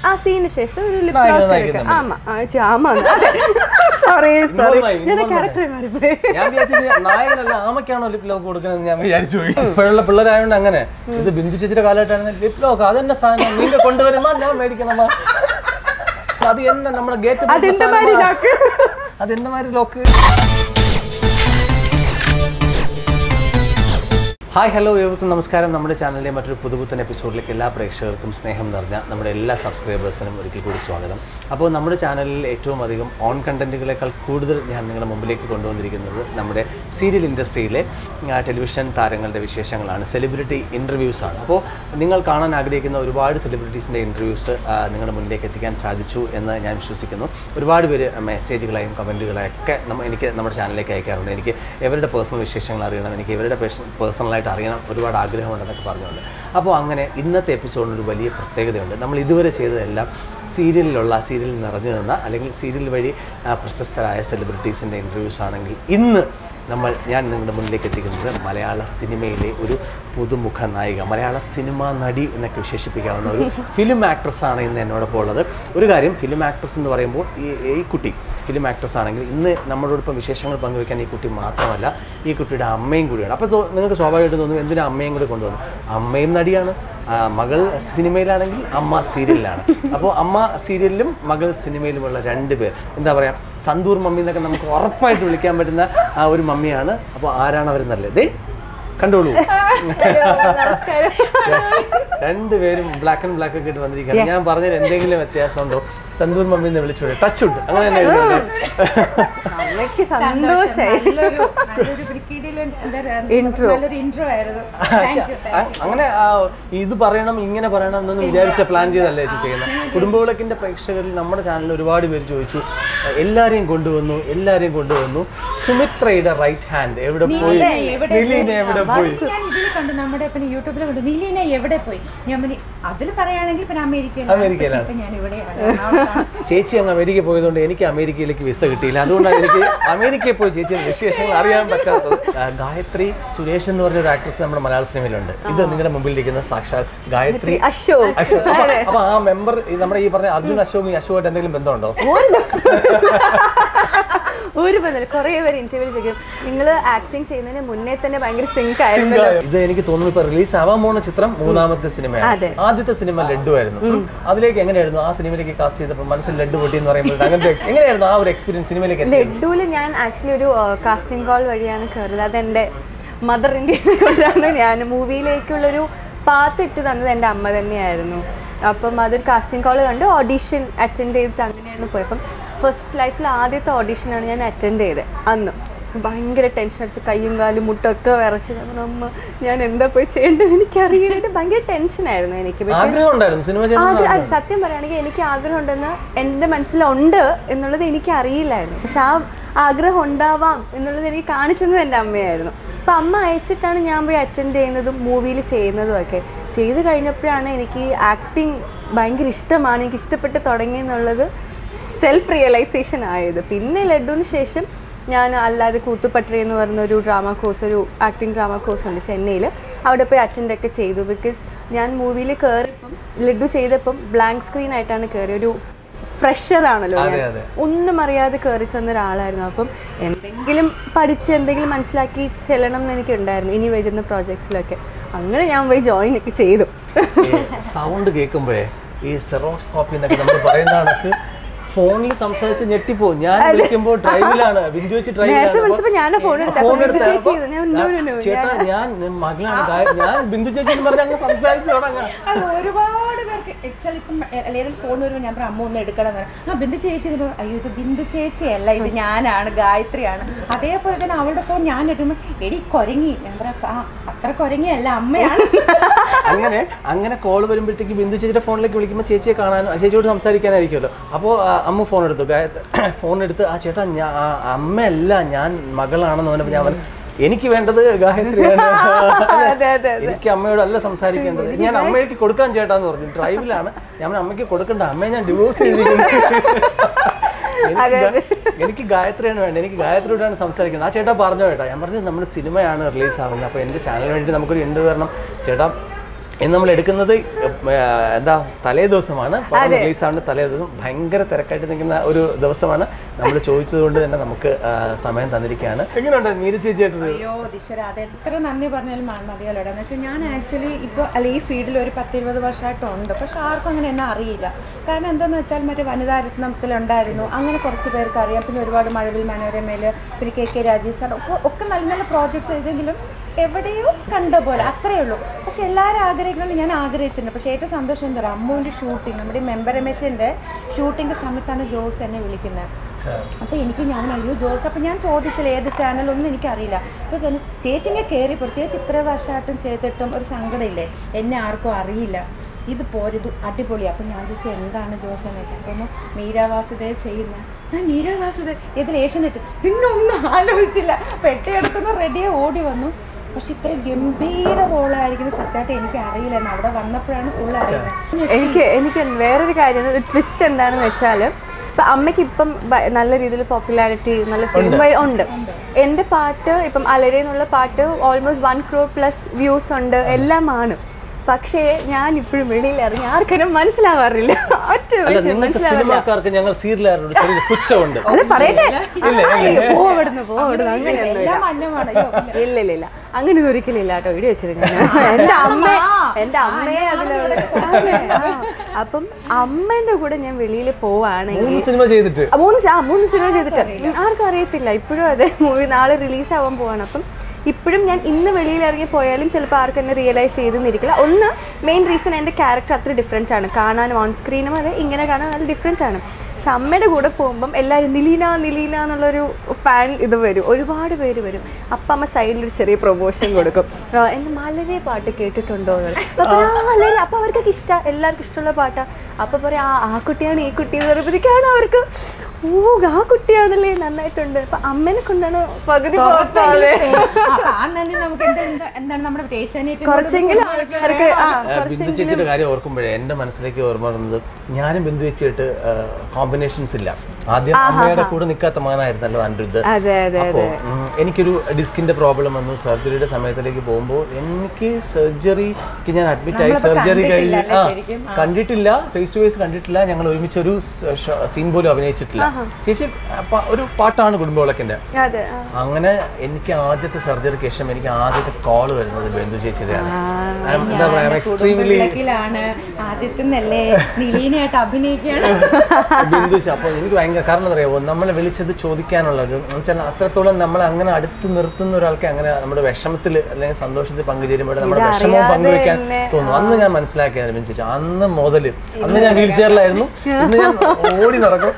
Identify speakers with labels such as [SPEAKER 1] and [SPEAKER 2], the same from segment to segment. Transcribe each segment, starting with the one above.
[SPEAKER 1] ആ സീന് ശേഷം ഒരു ലിപ്
[SPEAKER 2] നായകനും
[SPEAKER 1] ലോക്ക്
[SPEAKER 2] നായികയും
[SPEAKER 1] എടുക്കാം ആമാ ആ, ചെ- ആമാ സോറി സോറി
[SPEAKER 2] Involve ആയി,
[SPEAKER 1] ഞാൻ
[SPEAKER 2] involve
[SPEAKER 1] ക്യാരക്ടറെ മാറിപ്പോയി
[SPEAKER 2] ഞാൻ വിചാരിച്ചു നായകനല്ല ആമയ്ക്കാണോ ലിപ് ലോക്ക് കൊടുക്കുന്നത് ഞാൻ വിചാരിച്ചു പോയി ഇപ്പോഴുള്ള പിള്ളേരായതുകൊണ്ട് അങ്ങനെ ഇത് ബിന്ദു ചേച്ചിയുടെ കാലഘട്ടമാണ് ലിപ് ലോക്ക് അതെന്നെ സാധനം നിങ്ങൾ കൊണ്ടുവരുമ്പോ ഞാൻ മേടിക്കണമാ അത് എന്നെ നമ്മുടെ ഗേറ്റ്
[SPEAKER 1] അതെന്റെ മാതിരി ലോക്ക്
[SPEAKER 2] അത് എന്റെ മാതിരി ലോക്ക് ഹായ് ഹലോ ഏവർക്കും നമസ്കാരം നമ്മുടെ ചാനലിലെ മറ്റൊരു പുതുപുത്തൻ എപ്പിസോഡിലേക്ക് എല്ലാ പ്രേക്ഷകർക്കും സ്നേഹം നിറഞ്ഞ നമ്മുടെ എല്ലാ സബ്സ്ക്രൈബേഴ്സിനും ഒരിക്കൽ കൂടി സ്വാഗതം അപ്പോൾ നമ്മുടെ ചാനലിൽ ഏറ്റവും അധികം ഓൺ കണ്ടന്റുകളെക്കാൾ കൂടുതൽ ഞാൻ നിങ്ങളുടെ മുമ്പിലേക്ക് കൊണ്ടുവന്നിരിക്കുന്നത് നമ്മുടെ സീരിയൽ ഇൻഡസ്ട്രിയിലെ ആ, ടെലിവിഷൻ താരങ്ങളുടെ വിശേഷങ്ങളാണ് സെലിബ്രിറ്റി ഇൻ്റർവ്യൂസ് ആണ് അപ്പോൾ നിങ്ങൾ കാണാൻ ആഗ്രഹിക്കുന്ന ഒരുപാട് സെലിബ്രിറ്റീസിൻ്റെ ഇൻ്റർവ്യൂസ് നിങ്ങളുടെ മുന്നിലേക്ക് എത്തിക്കാൻ സാധിച്ചു എന്ന് ഞാൻ വിശ്വസിക്കുന്നു ഒരുപാട് പേര് മെസ്സേജുകളായും കമൻറ്റുകളൊക്കെ നമ്മ എനിക്ക് നമ്മുടെ ചാനലിലേക്ക് അയക്കാറുണ്ട് എനിക്ക് ഇവരുടെ പേഴ്സണൽ വിശേഷങ്ങൾ അറിയണം എനിക്ക് ഇവരുടെ പേഴ്സണലായിട്ട് അറിയണം ഒരുപാട് ആഗ്രഹമുണ്ടെന്നൊക്കെ പറഞ്ഞുകൊണ്ട് അപ്പോൾ അങ്ങനെ ഇന്നത്തെ എപ്പിസോഡിന് ഒരു വലിയ പ്രത്യേകതയുണ്ട് നമ്മൾ ഇതുവരെ ചെയ്തതെല്ലാം സീരിയലിലുള്ള സീരിയലിൽ നിറഞ്ഞു നിന്ന അല്ലെങ്കിൽ സീരിയൽ വഴി ആ, പ്രശസ്തരായ സെലിബ്രിറ്റീസിൻ്റെ ഇൻ്റർവ്യൂസ് ആണെങ്കിൽ ഇന്ന് നമ്മൾ ഞാൻ നിങ്ങളുടെ മുന്നിലേക്ക് എത്തിക്കുന്നത് മലയാള സിനിമയിലെ ഒരു പുതുമുഖ നായിക മലയാള സിനിമാ നടി എന്നൊക്കെ വിശേഷിപ്പിക്കാവുന്ന ഒരു ഫിലിം ആക്ട്രസ് ആണ് ഇന്ന് എന്നോടൊപ്പം ഉള്ളത് ഒരു കാര്യം ഫിലിം ആക്ട്രസ് എന്ന് പറയുമ്പോൾ ഈ ഈ കുട്ടി ഫിലിം ആക്ട്രസ് ആണെങ്കിൽ ഇന്ന് നമ്മളോടൊപ്പം വിശേഷങ്ങൾ പങ്കുവയ്ക്കാൻ ഈ കുട്ടി മാത്രമല്ല ഈ കുട്ടിയുടെ അമ്മയും കൂടിയാണ് അപ്പോൾ തോ- നിങ്ങൾക്ക് സ്വാഭാവികമായിട്ടും തോന്നും എന്തിനാ അമ്മയും കൂടി കൊണ്ടുവന്നു അമ്മയും നടിയാണ് ആ, മകൾ സിനിമയിലാണെങ്കിൽ അമ്മ സീരിയലിലാണ് അപ്പോൾ അമ്മ സീരിയലിലും മകൾ സിനിമയിലുമുള്ള രണ്ട് പേർ എന്താ പറയുക സന്തൂർ മമ്മി എന്നൊക്കെ നമുക്ക് ഉറപ്പായിട്ട് വിളിക്കാൻ പറ്റുന്ന ആ ഒരു മമ്മിയാണ് അപ്പോൾ ആരാണ് അവരെന്നല്ലേ ദേ കണ്ടോളൂ രണ്ടുപേരും ബ്ലാക്ക് ആൻഡ് ബ്ലാക്ക് ഒക്കെ ഇട്ട് വന്നിരിക്കുകയാണ് ഞാൻ പറഞ്ഞതിൽ എന്തെങ്കിലും വ്യത്യാസമുണ്ടോ സന്തൂർ മമ്മി എന്ന് വിളിച്ചു ടച്ച് ഉണ്ട് അങ്ങനെ തന്നെ എഴുതുന്നുണ്ട്
[SPEAKER 1] അമ്മയ്ക്ക് സന്തോഷായി
[SPEAKER 3] നല്ലൊരു നല്ലൊരു ബ്രിക്കേഡിയൽ എന്താ പറയാ,
[SPEAKER 1] Intro.
[SPEAKER 3] നല്ലൊരു ഇൻട്രോ ആയിരുന്നു
[SPEAKER 2] പക്ഷെ അ- അങ്ങനെ ആ, ഇത് പറയണം ഇങ്ങനെ പറയണം എന്നൊന്നും വിചാരിച്ച പ്ലാൻ ചെയ്തല്ലേ ചേച്ചി ചെയ്യുന്നത് കുടുംബവിളക്കിന്റെ പ്രേക്ഷകരിൽ നമ്മുടെ ചാനലിൽ ഒരുപാട് പേര് ചോദിച്ചു എല്ലാരെയും കൊണ്ടുവന്നു എല്ലാരെയും കൊണ്ടുവന്നു സുമിത്രയുടെ റൈറ്റ് ഹാൻഡ് എവിടെ പോയി നിലീന എവിടെ പോയി
[SPEAKER 3] ഞാൻ ഇതിൽ കണ്ടു നമ്മുടെ പിന്നെ യൂട്യൂബിൽ കണ്ടു നീലിനെ എവിടെ പോയി ഞാൻ പിന്നെ അതിൽ പറയുകയാണെങ്കിൽ പിന്നെ അമേരിക്കയിൽ
[SPEAKER 2] അമേരിക്കയിലാണ്.
[SPEAKER 3] ഞാൻ ഇവിടെയാണ്
[SPEAKER 2] ചേച്ചി അങ്ങ് അമേരിക്ക പോയതുകൊണ്ട് എനിക്ക് അമേരിക്കയിലേക്ക് വിസ കിട്ടിയില്ല അതുകൊണ്ടാണ് എനിക്ക് അമേരിക്കയിൽ പോയി ചേച്ചിയുടെ വിശേഷങ്ങൾ അറിയാൻ പറ്റാത്തത് ആ, ഗായത്രി സുരേഷ് എന്ന് പറഞ്ഞ ഒരു ആക്ട്രസ് നമ്മുടെ മലയാള സിനിമയിലുണ്ട് ഇത് നിങ്ങളുടെ മുമ്പിൽ ഇരിക്കുന്ന സാക്ഷാൽ ഗായത്രി
[SPEAKER 1] അശോക്
[SPEAKER 2] അശോക് അപ്പൊ അപ്പൊ ആ മെമ്പർ നമ്മുടെ ഈ പറഞ്ഞ അർജുൻ അശോക് ഈ അശോകായിട്ട് എന്തെങ്കിലും ബന്ധമുണ്ടോ
[SPEAKER 1] ഒരു ബന്ധമില്ല കുറേ പേര് ഇന്റർവ്യൂ ചോദിക്കും നിങ്ങൾ ആക്ടിങ് ചെയ്യുന്നതിന് മുന്നേ തന്നെ ഭയങ്കര സിങ്ക് ആയിരുന്നു
[SPEAKER 2] ഇത് എനിക്ക് തോന്നുന്നു ഇപ്പൊ റിലീസ് ആവാൻ പോകുന്ന ചിത്രം മൂന്നാമത്തെ സിനിമയാണ്
[SPEAKER 1] അതെ.
[SPEAKER 2] ആദ്യത്തെ സിനിമ ലഡു ആയിരുന്നു അതിലേക്ക് എങ്ങനെയായിരുന്നു ആ സിനിമയിലേക്ക് കാസ്റ്റ് ചെയ്തപ്പോൾ മനസ്സിൽ ലഡു പൊട്ടി എന്ന് പറയുമ്പോൾ അങ്ങനത്തെ ex- എങ്ങനെയായിരുന്നു ആ ഒരു എക്സ്പീരിയൻസ് സിനിമയിലേക്ക് എത്തിയത്
[SPEAKER 1] ലഡുവിൽ ഞാൻ ആക്ച്വലി ഒരു കാസ്റ്റിംഗ് കോൾ വഴിയാണ് കയറിയത് അതെൻ്റെ മദർ ഇന്ത്യനെ കൊണ്ടാണ് ഞാൻ മൂവിയിലേക്കുള്ളൊരു പാത്ത് ഇട്ട് തന്നത് എൻ്റെ അമ്മ തന്നെയായിരുന്നു അപ്പം അതൊരു കാസ്റ്റിംഗ് കോൾ കണ്ട് ഓഡീഷൻ അറ്റൻഡ് ചെയ്തിട്ട് അങ്ങനെയാണ് പോയത് അപ്പം ഫസ്റ്റ് ലൈഫിൽ ആദ്യത്തെ ഓഡീഷനാണ് ഞാൻ അറ്റൻഡ് ചെയ്തത് അന്ന് ഭയങ്കര ടെൻഷൻ അടിച്ച് കയ്യും കാലും മുട്ടൊക്കെ വിറച്ച് ഞാൻ പറഞ്ഞു, അമ്മ ഞാൻ എന്താ പോയി ചെയ്യേണ്ടത് എനിക്കറിയില്ല ഭയങ്കര ടെൻഷനായിരുന്നു എനിക്ക് Because
[SPEAKER 2] ആഗ്രഹം ഉണ്ടായിരുന്നു സിനിമ ചെയ്യണം
[SPEAKER 1] ആഗ്ര- അല്ല, സത്യം പറയുകയാണെങ്കിൽ എനിക്ക് ആഗ്രഹം ഉണ്ടെന്ന് എൻ്റെ മനസ്സിലുണ്ട് എന്നുള്ളത് എനിക്ക് അറിയില്ലായിരുന്നു പക്ഷെ ആ ആഗ്രഹം ഉണ്ടാവാം എന്നുള്ളത് എനിക്ക് കാണിച്ചത് എൻ്റെ അമ്മയായിരുന്നു അപ്പം അമ്മ അയച്ചിട്ടാണ് ഞാൻ പോയി അറ്റൻഡ് ചെയ്യുന്നതും മൂവിയിൽ ചെയ്യുന്നതും ഒക്കെ ചെയ്ത് കഴിഞ്ഞപ്പോഴാണ് എനിക്ക് ആക്ടിങ് ഭയങ്കര ഇഷ്ടമാണ് എനിക്ക് ഇഷ്ടപ്പെട്ട് തുടങ്ങി എന്നുള്ളത് സെൽഫ് റിയലൈസേഷൻ ആയത് പിന്നെ ലഡുവിന് ശേഷം ഞാൻ അല്ലാതെ കൂത്തുപട്രി എന്ന് പറയുന്ന ഒരു ഡ്രാമ കോഴ്സ് ഒരു ആക്ടിങ് ഡ്രാമ കോഴ്സ് ഉണ്ട് ചെന്നൈയിൽ അവിടെ പോയി അറ്റൻഡ് ഒക്കെ ചെയ്തു ബിക്കോസ് ഞാൻ മൂവിയിൽ കയറിയപ്പം ലഡു ചെയ്തപ്പം ബ്ലാങ്ക് സ്ക്രീൻ ആയിട്ടാണ് കയറി ഒരു ഫ്രഷർ ആണല്ലോ ഞാൻ
[SPEAKER 2] അതെ, അതെ.
[SPEAKER 1] ഒന്നും അറിയാതെ കയറി ചെന്ന ഒരാളായിരുന്നു അപ്പം എന്തെങ്കിലും പഠിച്ച് എന്തെങ്കിലും മനസ്സിലാക്കി ചെല്ലണം എന്ന് എനിക്കുണ്ടായിരുന്നു ഇനി വരുന്ന പ്രോജക്ട്സിലൊക്കെ അങ്ങനെ ഞാൻ പോയി ജോയിൻ ഒക്കെ ചെയ്തു
[SPEAKER 2] സൗണ്ട് കേൾക്കുമ്പോഴേ ഈ സെറോക്സ് കോപ്പി എന്നൊക്കെ നമ്മൾ പറയുന്ന കണക്ക് ഫോണിൽ സംസാരിച്ച് ഞെട്ടിപ്പോ ഞാൻ വിളിക്കുമ്പോൾ ഡ്രൈവിലാണ് ബിന്ദു വെച്ച്
[SPEAKER 1] നേരത്തെ വിളിച്ചപ്പോ
[SPEAKER 2] ഡ്രൈവിലാണ്
[SPEAKER 1] ഞാനാ phone എടുത്തത്.
[SPEAKER 2] ഫോൺ
[SPEAKER 1] അപ്പോൾ ബിന്ദു
[SPEAKER 2] എടുത്ത
[SPEAKER 1] ചേച്ചി ഇത് ഞാൻ no, no, no,
[SPEAKER 2] ചേട്ടാ ഞാൻ മകളാണ് ഗായ- ഞാൻ ബിന്ദു ചേച്ചി എന്ന് പറഞ്ഞ് അങ്ങ് സംസാരിച്ചു തുടങ്ങാം
[SPEAKER 3] അത് ഒരുപാട് പേർക്ക് എക്സാൽ ഇപ്പം അല്ലെങ്കിൽ ഫോൺ വരുമ്പോൾ ഞാൻ പറയും അമ്മ ഒന്ന് എടുക്കണം എന്ന് പറയും. ആ ബിന്ദു ചേച്ചി എന്ന് പറയും, അയ്യോ ഇത് ബിന്ദു ചേച്ചിയല്ല ഇത് ഞാനാണ് ഗായത്രിയാണ് അതേപോലെ തന്നെ അവളുടെ ഫോൺ ഞാൻ എടുക്കുമ്പോൾ എടി കൊരങ്ങി ഞാൻ പറയാം ആ അത്ര കൊരങ്ങിയല്ല അമ്മയാണ്
[SPEAKER 2] അങ്ങനെ അങ്ങനെ കോൾ വരുമ്പോഴത്തേക്ക് ബിന്ദു ചേച്ചിയുടെ ഫോണിലേക്ക് വിളിക്കുമ്പോൾ ചേച്ചിയെ കാണാനും ആ ചേച്ചിയോട് സംസാരിക്കാനായിരിക്കുമല്ലോ അപ്പോൾ അമ്മ ഫോൺ എടുത്തു ഗായ- ഫോൺ എടുത്ത് ആ ചേട്ടാ ഞാൻ ആ, അമ്മയല്ല ഞാൻ മകളാണെന്ന് പറഞ്ഞപ്പോൾ ഞാൻ പറഞ്ഞു എനിക്ക് വേണ്ടത് ഗായത്രിയാണ്
[SPEAKER 1] അതെ, അതെ,
[SPEAKER 2] എനിക്ക് അമ്മയോടല്ല സംസാരിക്കേണ്ടത് ഞാൻ അമ്മയ്ക്ക് കൊടുക്കാൻ ചേട്ടാന്ന് പറഞ്ഞു ഡ്രൈവിലാണ് ഞാൻ പറഞ്ഞു, അമ്മയ്ക്ക് കൊടുക്കണ്ട അമ്മയെ ഞാൻ ഡിവോഴ്സ് ചെയ്തിരിക്കുന്നു എനിക്ക് ഗാ- എനിക്ക് ഗായത്രിയാണ് വേണ്ടത് എനിക്ക് ഗായത്രിയോടാണ് സംസാരിക്കുന്നത് ആ ചേട്ടാ പറഞ്ഞോ ചേട്ടാ ഞാൻ പറഞ്ഞു നമ്മുടെ സിനിമയാണ് റിലീസ് ആവുന്നത് അപ്പോൾ എൻ്റെ ചാനലിന് വേണ്ടി നമുക്കൊരു ഇൻ്റർവ്യൂ വരണം ചേട്ടാ ഇന്ന് നമ്മൾ എടുക്കുന്നത് ഏർ, എന്താ തലേ ദിവസമാണ് പടം റിലീസ് ആവുന്ന തലേ ദിവസം ഭയങ്കര തിരക്കായിട്ട് നിൽക്കുന്ന ഒരു ദിവസമാണ് നമ്മൾ ചോദിച്ചത് കൊണ്ട് തന്നെ നമുക്ക് ആ, സമയം തന്നിരിക്കുകയാണ് എങ്ങനെയുണ്ട് മീര ചേച്ചിയായിട്ടൊരു
[SPEAKER 3] അയ്യോ ദിശ്വര അത് എത്ര നന്ദി പറഞ്ഞാലും മ- മതിയല്ലോടാ എന്ന് വെച്ചാൽ ഞാൻ ആക്ച്വലി ഇപ്പോൾ അല്ല ഈ ഫീൽഡിൽ ഒരു പത്തിരുപത് വർഷമായിട്ടുണ്ട് പക്ഷെ ആർക്കും അങ്ങനെ എന്നെ അറിയില്ല കാരണം എന്താണെന്ന് വെച്ചാൽ മറ്റേ വനിതാരത്നത്തിലുണ്ടായിരുന്നു അങ്ങനെ കുറച്ച് പേർക്ക് അറിയാം പിന്നെ ഒരുപാട് മഴവിൽ മനോരമയിൽ പിന്നെ കെ കെ രാജീവ് സാർ ഒക്കെ ഒക്കെ നല്ല നല്ല പ്രോജക്ട്സ് ചെയ്തെങ്കിലും എവിടെയോ കണ്ട പോലെ അത്രയേ ഉള്ളൂ പക്ഷെ എല്ലാവരും ആഗ്രഹിക്കുന്നത് ഞാൻ ആഗ്രഹിച്ചിട്ടുണ്ട് പക്ഷേ ഏറ്റവും സന്തോഷം എന്താ പറയുക അമ്മുവിൻ്റെ ഷൂട്ടിംഗ് നമ്മുടെ ഈ മെമ്പർ രമേശിൻ്റെ ഷൂട്ടിംഗ് സമയത്താണ് ജോസ് എന്നെ വിളിക്കുന്നത് അപ്പോൾ എനിക്ക് ഞാൻ അയ്യോ ജോസ് അപ്പോൾ ഞാൻ ചോദിച്ചില്ല ഏത് ചാനൽ ഒന്നും എനിക്കറിയില്ല അപ്പോൾ ചേച്ചി ചേച്ചി ഇങ്ങനെ കയറിപ്പോ ചേച്ചി ഇത്ര വർഷമായിട്ടും ചെയ്തിട്ടും ഒരു സങ്കടമില്ലേ എന്നെ ആർക്കും അറിയില്ല ഇത് പോരെ ഇത് അടിപൊളിയാണ് അപ്പം ഞാൻ ചോദിച്ചു എന്താണ് ജോസ് എന്ന് വെച്ചാൽ അപ്പോൾ മീരാവാസുദേവ് ചെയ്യുന്ന ആ മീരാവാസുദേവ് ഇതിൽ ഏഷ്യനെറ്റ് പിന്നെ ഒന്നും ആലോചിച്ചില്ല പെട്ടിയെടുക്കുന്ന റെഡിയെ ഓടി വന്നു പക്ഷെ ഇത്ര ഗംഭീര റോളായിരിക്കുന്ന സത്യമായിട്ട് എനിക്ക് അറിയില്ലായിരുന്നു അവിടെ വന്നപ്പോഴാണ് ഫുൾ അറിയുന്നത്
[SPEAKER 1] എനിക്ക് എനിക്ക് വേറൊരു കാര്യം ഒരു ട്വിസ്റ്റ് എന്താണെന്ന് വെച്ചാൽ ഇപ്പൊ അമ്മയ്ക്ക് ഇപ്പം ബ- നല്ല രീതിയിൽ പോപ്പുലാരിറ്റി നല്ല ഫിലിം ഉണ്ട് എൻ്റെ പാട്ട് ഇപ്പം അലരെ എന്നുള്ള പാട്ട് almost one crore plus views ഉണ്ട് എല്ലാമാണ് പക്ഷേ ഞാൻ ഇപ്പോഴും വെളിയിൽ ഇറങ്ങി ആർക്കും മനസ്സിലാവാറില്ല ഒറ്റ
[SPEAKER 2] അല്ല
[SPEAKER 1] വിഷയം
[SPEAKER 2] നിങ്ങൾക്ക്
[SPEAKER 1] മനസ്സിലാവില്ല
[SPEAKER 2] സിനിമാക്കാർക്ക് ഞങ്ങൾ സീരിയലുകാരോട് ചെറിയ പുച്ഛമുണ്ട്
[SPEAKER 1] അത് പറയട്ടെ
[SPEAKER 2] ഇല്ല, ഇല്ല.
[SPEAKER 1] പോവിടുന്ന് പോവിടുന്ന് അങ്ങനെയൊന്നുമില്ല
[SPEAKER 3] എല്ലാം മഞ്ഞമാണ് അയ്യോ ഇല്ല.
[SPEAKER 1] ഇല്ല ഇല്ല ഇല്ല അങ്ങനെ ഒന്നും ഒരിക്കലും ഇല്ല കേട്ടോ ഇടി വെച്ചിരുന്നു എന്റെ അമ്മ എന്റെ അമ്മയെ അതിലൂടെ അപ്പം അമ്മേന്റെ കൂടെ ഞാൻ വെളിയിൽ പോവാണെങ്കിൽ
[SPEAKER 2] മൂന്ന് സിനിമ ചെയ്തിട്ട്
[SPEAKER 1] ആ, മൂന്ന് സി- ആ മൂന്ന് സിനിമ ചെയ്തിട്ട് ഉം, ആർക്കും അറിയത്തില്ല ഇപ്പോഴും അതെ മൂവി നാളെ റിലീസ് ആവാൻ പോവാണ് അപ്പം ഇപ്പോഴും ഞാൻ ഇന്ന് വെളിയിൽ ഇറങ്ങി പോയാലും ചിലപ്പോൾ ആർക്കും എന്നെ റിയലൈസ് ചെയ്തെന്നിരിക്കില്ല ഒന്ന് മെയിൻ റീസൺ എൻ്റെ ക്യാരക്ടർ അത്ര ഡിഫറെൻ്റ് ആണ് കാണാനും ഓൺ സ്ക്രീനും അതെ ഇങ്ങനെ കാണാൻ നല്ല ഡിഫറെൻ്റ് ആണ് പക്ഷെ അമ്മയുടെ കൂടെ പോകുമ്പം എല്ലാവരും നിലീന നിലീന എന്നുള്ളൊരു ഫാൻ ഇത് വരും ഒരുപാട് പേര് വരും അപ്പം അമ്മ സൈഡിൽ ഒരു ചെറിയ പ്രൊമോഷൻ കൊടുക്കും ആ, എൻ്റെ മലരെ പാട്ട് കേട്ടിട്ടുണ്ടോ എന്ന് പറയും. അപ്പോൾ ആ മലരെ അപ്പോൾ അവർക്കൊക്കെ ഇഷ്ടം എല്ലാവർക്കും ഇഷ്ടമുള്ള പാട്ടാണ് അപ്പോൾ പറയാം ആ ആ കുട്ടിയാണ് ഈ കുട്ടി എന്ന് പറയുമ്പോഴത്തേക്കാണ് അവർക്ക് ഓ ആ കുട്ടിയാണല്ലേ നന്നായിട്ടുണ്ട് അപ്പം അമ്മേനെ കൊണ്ടാണ് പകുതി പോകാതെ
[SPEAKER 3] അപ്പൊ ആ നന്ദി നമുക്ക് എന്താ എന്താ- എന്താണ് നമ്മുടെ ഏഷ്യാനെറ്റ്
[SPEAKER 1] കുറച്ചെങ്കിലും ആൾക്കാർക്ക് ആ
[SPEAKER 2] ആ, ബിന്ദു ചേച്ചിയുടെ കാര്യം ഓർക്കുമ്പോഴേ എൻ്റെ മനസ്സിലേക്ക് ഓർമ്മ വരുന്നത് ഞാനും ബിന്ദു ചേച്ചിയായിട്ട് കോമ്പിനേഷൻസ് ഇല്ല ആദ്യം അമ്മയുടെ കൂടെ നിൽക്കാത്ത മകനായിരുന്നല്ലോ അനിരുദ്ധ്
[SPEAKER 1] അതെ അതെ
[SPEAKER 2] അപ്പോൾ എനിക്കൊരു ഡിസ്കിന്റെ പ്രോബ്ലം വന്നു സർജറിയുടെ സമയത്തിലേക്ക് പോകുമ്പോൾ എനിക്ക് സർജറിക്ക് ഞാൻ അഡ്മിറ്റ് ആയി സർജറി കഴിഞ്ഞ് ആ കണ്ടിട്ടില്ല ഫേസ് ടു ഫേസ് കണ്ടിട്ടില്ല ഞങ്ങൾ ഒരുമിച്ച് ഒരു സീൻ പോലും അഭിനയിച്ചിട്ടില്ല ചേച്ചി പ- ഒരു പാട്ടാണ് കുടുംബവിളക്കിന്റെ
[SPEAKER 1] അതെ ആ.
[SPEAKER 2] അങ്ങനെ എനിക്ക് ആദ്യത്തെ സർജറിക്ക് ശേഷം എനിക്ക് ആദ്യത്തെ കോൾ വരുന്നത് ബിന്ദു ചേച്ചിയുടെയാണ് I'm- എന്താ പറയാ എക്സ്ട്രീംലി
[SPEAKER 3] വിളക്കിലാണ് ആദ്യത്തിനല്ലേ നിലീനയായിട്ട് അഭിനയിക്കുകയാണ്
[SPEAKER 2] ബിന്ദു ചേച്ചി അപ്പോൾ എനിക്ക് ഭയങ്കര കാരണം എന്താ അറിയാമോ നമ്മളെ വിളിച്ചത് ചോദിക്കാനുള്ള ഒരു എന്ന് വെച്ചാൽ അത്രത്തോളം നമ്മളെ അങ്ങനെ അടുത്ത് നിർത്തുന്ന ഒരാൾക്ക് അങ്ങനെ നമ്മുടെ വിഷമത്തിൽ അല്ലെങ്കിൽ സന്തോഷത്തിൽ പങ്കുചേരുമ്പോൾ നമ്മുടെ വിഷമവും പങ്കുവെക്കാൻ തോന്നും അന്ന് ഞാൻ മനസ്സിലാക്കിയത് ബിന്ദു ചേച്ചി അന്ന് മുതൽ അന്ന് ഞാൻ വീൽ ചെയറിലായിരുന്നു ഇന്ന് ഞാൻ ഓടി നടക്കും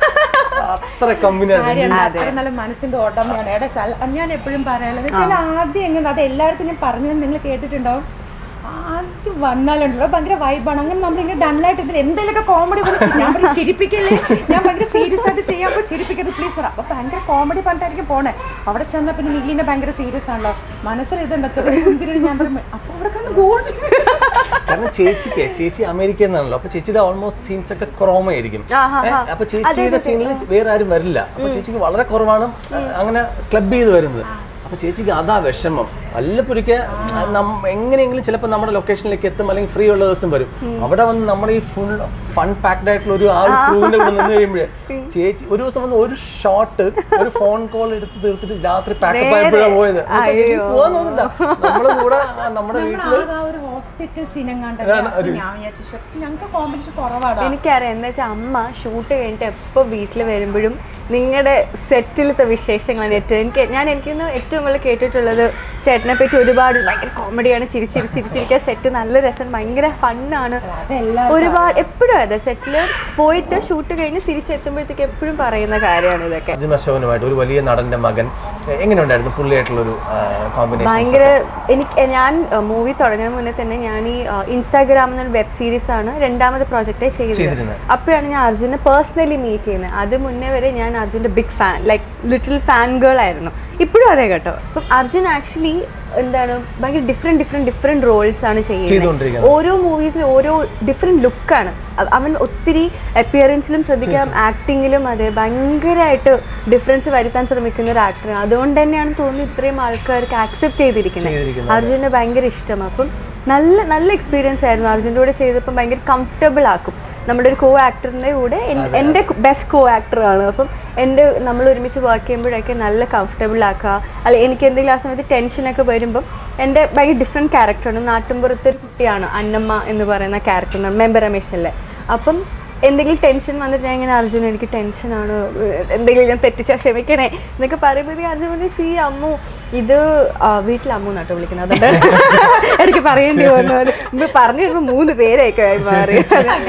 [SPEAKER 2] അത്ര കമ്പനിയാണ്
[SPEAKER 3] കാര്യം അത്ര നല്ല മനസ്സിന്റെ ഓട്ടമ്മയാണ് എടാ സൽ ഞാൻ എപ്പോഴും പറയാനുള്ളത് വെച്ചാൽ ആദ്യം എങ്ങനെ അത് എല്ലാവർക്കും ഞാൻ പറഞ്ഞു നിങ്ങൾ കേട്ടിട്ടുണ്ടാവും ആദ്യം വന്നാലുണ്ടല്ലോ ഭയങ്കര വൈബാണ് അങ്ങനെ നമ്മളിങ്ങനെ ഡണ്ണായിട്ട് ഇതിൽ എന്തെങ്കിലുമൊക്കെ കോമഡി ഞാൻ പറയും ചിരിപ്പിക്കല്ലേ ഞാൻ ഭയങ്കര സീരിയസ് ആയിട്ട് ചെയ്യാൻ പോയി ചിരിപ്പിക്കരുത് പ്ലീസ് പറ അപ്പൊ ഭയങ്കര കോമഡി പറഞ്ഞിട്ടായിരിക്കും പോണേ അവിടെ ചെന്നാൽ പിന്നെ നീലിനെ ഭയങ്കര സീരിയസ് ആണല്ലോ മനസ്സിൽ ഇതുണ്ടോ ചെറിയ പുഞ്ചിരി ഞാൻ പറയും അപ്പൊ അവിടെ കിടന്ന് ഗോൾഡ്
[SPEAKER 2] കാരണം ചേച്ചിക്ക് ചേച്ചി അമേരിക്കയിൽ നിന്നാണല്ലോ അപ്പൊ ചേച്ചിയുടെ ഓൾമോസ്റ്റ് സീൻസ് ഒക്കെ ക്രോമായിരിക്കും ഏ, അപ്പൊ ചേച്ചിയുടെ സീനിൽ വേറെ ആരും വരില്ല അപ്പൊ ചേച്ചിക്ക് വളരെ കുറവാണ് അങ്ങനെ ക്ലബ് ചെയ്ത് വരുന്നത് അപ്പൊ ചേച്ചിക്ക് അതാ വിഷമം വല്ലപ്പൊരിക്ക എങ്ങനെയെങ്കിലും ചിലപ്പോൾ നമ്മുടെ ലൊക്കേഷനിലേക്ക് എത്തും അല്ലെങ്കിൽ ഫ്രീ ഉള്ള ദിവസം വരും അവിടെ വന്ന് നമ്മുടെ ഈ ഫുൾ ഫൺ പാക്ഡ് ആയിട്ടുള്ള ഒരു ആ ഒരു ക്രൂവിന്റെ കൂടെ നിന്ന് കഴിയുമ്പോഴേ ചേച്ചി ഒരു ദിവസം വന്ന് ഒരു ഷോട്ട് ഒരു ഫോൺ കോൾ എടുത്ത് തീർത്തിട്ട് രാത്രി പാക്കപ്പ് ആയപ്പോഴാണ് പോയത് എന്ന് വെച്ചാ ചേച്ചി പോവാൻ തോന്നില്ല നമ്മുടെ കൂടെ ആ നമ്മുടെ വീട്ടില്
[SPEAKER 3] ആ ഒരു ഹോസ്പിറ്റൽ സീനം കണ്ടത് ഞാൻ വിചാരിച്ചു "ശ്ശെ, ഞങ്ങൾക്ക് കോമ്പറ്റീഷൻ കുറവാണ്
[SPEAKER 1] എനിക്കറിയാം എന്താ വെച്ചാൽ അമ്മ ഷൂട്ട് കഴിഞ്ഞിട്ട് എപ്പോൾ വീട്ടിൽ വരുമ്പോഴും നിങ്ങളുടെ സെറ്റിലത്തെ വിശേഷങ്ങളാണ് ഏറ്റവും എനിക്ക് ഞാൻ എനിക്കിന്ന് ഏറ്റവും കൂടുതൽ കേട്ടിട്ടുള്ളത് ചേട്ടനെ പറ്റി ഒരുപാട് ഭയങ്കര കോമഡിയാണ് ചിരിച്ചിരി ചിരിച്ചിരിക്കുക സെറ്റ് നല്ല രസം ഭയങ്കര ഫണ്ണാണ്
[SPEAKER 3] അതെല്ലാം
[SPEAKER 1] ഒരുപാട് എപ്പോഴും അതെ സെറ്റിൽ പോയിട്ട് ഷൂട്ട് കഴിഞ്ഞ് തിരിച്ചെത്തുമ്പോഴത്തേക്ക് എപ്പോഴും പറയുന്ന കാര്യമാണ് ഇതൊക്കെ
[SPEAKER 2] അർജുൻ അശോകനുമായിട്ട് ഒരു വലിയ നടന്റെ മകൻ എങ്ങനെയുണ്ടായിരുന്നു പുള്ളിയായിട്ടുള്ള ഒരു കോമ്പിനേഷൻ
[SPEAKER 1] ഭയങ്കര എനിക്ക് ഞാൻ മൂവി തുടങ്ങുന്നതിന് മുന്നേ തന്നെ ഞാൻ ഈ ഇൻസ്റ്റാഗ്രാമിൽ നിന്ന് വെബ് സീരീസ് ആണ് രണ്ടാമത് പ്രോജക്റ്റ് ചെയ്തത്
[SPEAKER 2] ചെയ്തിരുന്നത്.
[SPEAKER 1] അപ്പോഴാണ് ഞാൻ അർജുനെ പേഴ്സണലി മീറ്റ് ചെയ്യുന്നത് അത് മുന്നേ വരെ ഞാൻ അർജുൻ്റെ big fan like little fan girl ആയിരുന്നു ഇപ്പോഴും അതെ കേട്ടോ അപ്പം അർജുൻ ആക്ച്വലി എന്താണ് ഭയങ്കര ഡിഫറെൻറ്റ് ഡിഫറെൻറ്റ് ഡിഫറെൻറ്റ് റോൾസ് ആണ് ചെയ്യുന്നത്
[SPEAKER 2] ചെയ്തുകൊണ്ടിരിക്കുന്നത്
[SPEAKER 1] ഓരോ മൂവീസിലും ഓരോ ഡിഫറെൻറ്റ് ലുക്കാണ് അവൻ ഒത്തിരി അപ്പിയറൻസിലും ശ്രദ്ധിക്കാം ആക്ടിങ്ങിലും അതെ ഭയങ്കരമായിട്ട് ഡിഫറൻസ് വരുത്താൻ ശ്രമിക്കുന്ന ഒരു ആക്ടറാണ് അതുകൊണ്ട് തന്നെയാണ് തോന്നുന്നു ഇത്രയും ആൾക്കാർക്ക് ആക്സെപ്റ്റ് ചെയ്തിരിക്കുന്നത്
[SPEAKER 2] ചെയ്തിരിക്കുന്നത്.
[SPEAKER 1] അർജുനെ ഭയങ്കര ഇഷ്ടം അപ്പം നല്ല നല്ല എക്സ്പീരിയൻസ് ആയിരുന്നു അർജുൻ്റെ കൂടെ ചെയ്തപ്പോൾ ഭയങ്കര കംഫർട്ടബിൾ ആക്കും നമ്മുടെ ഒരു കോ ആക്ടറിൻ്റെ കൂടെ എൻ- എൻ്റെ ബെസ്റ്റ് കോ ആക്ടറാണ് അപ്പം എൻ്റെ നമ്മൾ ഒരുമിച്ച് വർക്ക് ചെയ്യുമ്പോഴൊക്കെ നല്ല കംഫർട്ടബിൾ ആക്കുക അല്ല എനിക്ക് എന്തെങ്കിലും ആ സമയത്ത് ടെൻഷനൊക്കെ വരുമ്പം എൻ്റെ ഭയങ്കര ഡിഫറെൻറ്റ് ക്യാരക്ടറാണ് നാട്ടിൻപുറത്തെ ഒരു കുട്ടിയാണ് അന്നമ്മ എന്ന് പറയുന്ന ക്യാരക്ടറിന് മെമ്പർ രമേശല്ലേ അപ്പം എന്തെങ്കിലും ടെൻഷൻ വന്നിട്ട് ഞാൻ ഇങ്ങനെ അർജുൻ എനിക്ക് ടെൻഷനാണ് എന്തെങ്കിലും ഞാൻ തെറ്റിച്ചാൽ ക്ഷമിക്കണേ എന്നൊക്കെ പറയുമ്പോഴത്തേക്ക് അർജുൻ പറഞ്ഞു സി അമ്മു ഇത് ആ, വീട്ടിൽ അമ്മു നട്ടോ വിളിക്കുന്നത് അതുകൊണ്ട് എനിക്ക് പറയേണ്ടി വന്നു അത് മുമ്പ് പറഞ്ഞു വരുമ്പോൾ മൂന്ന് പേരൊക്കെ ആയി മാറി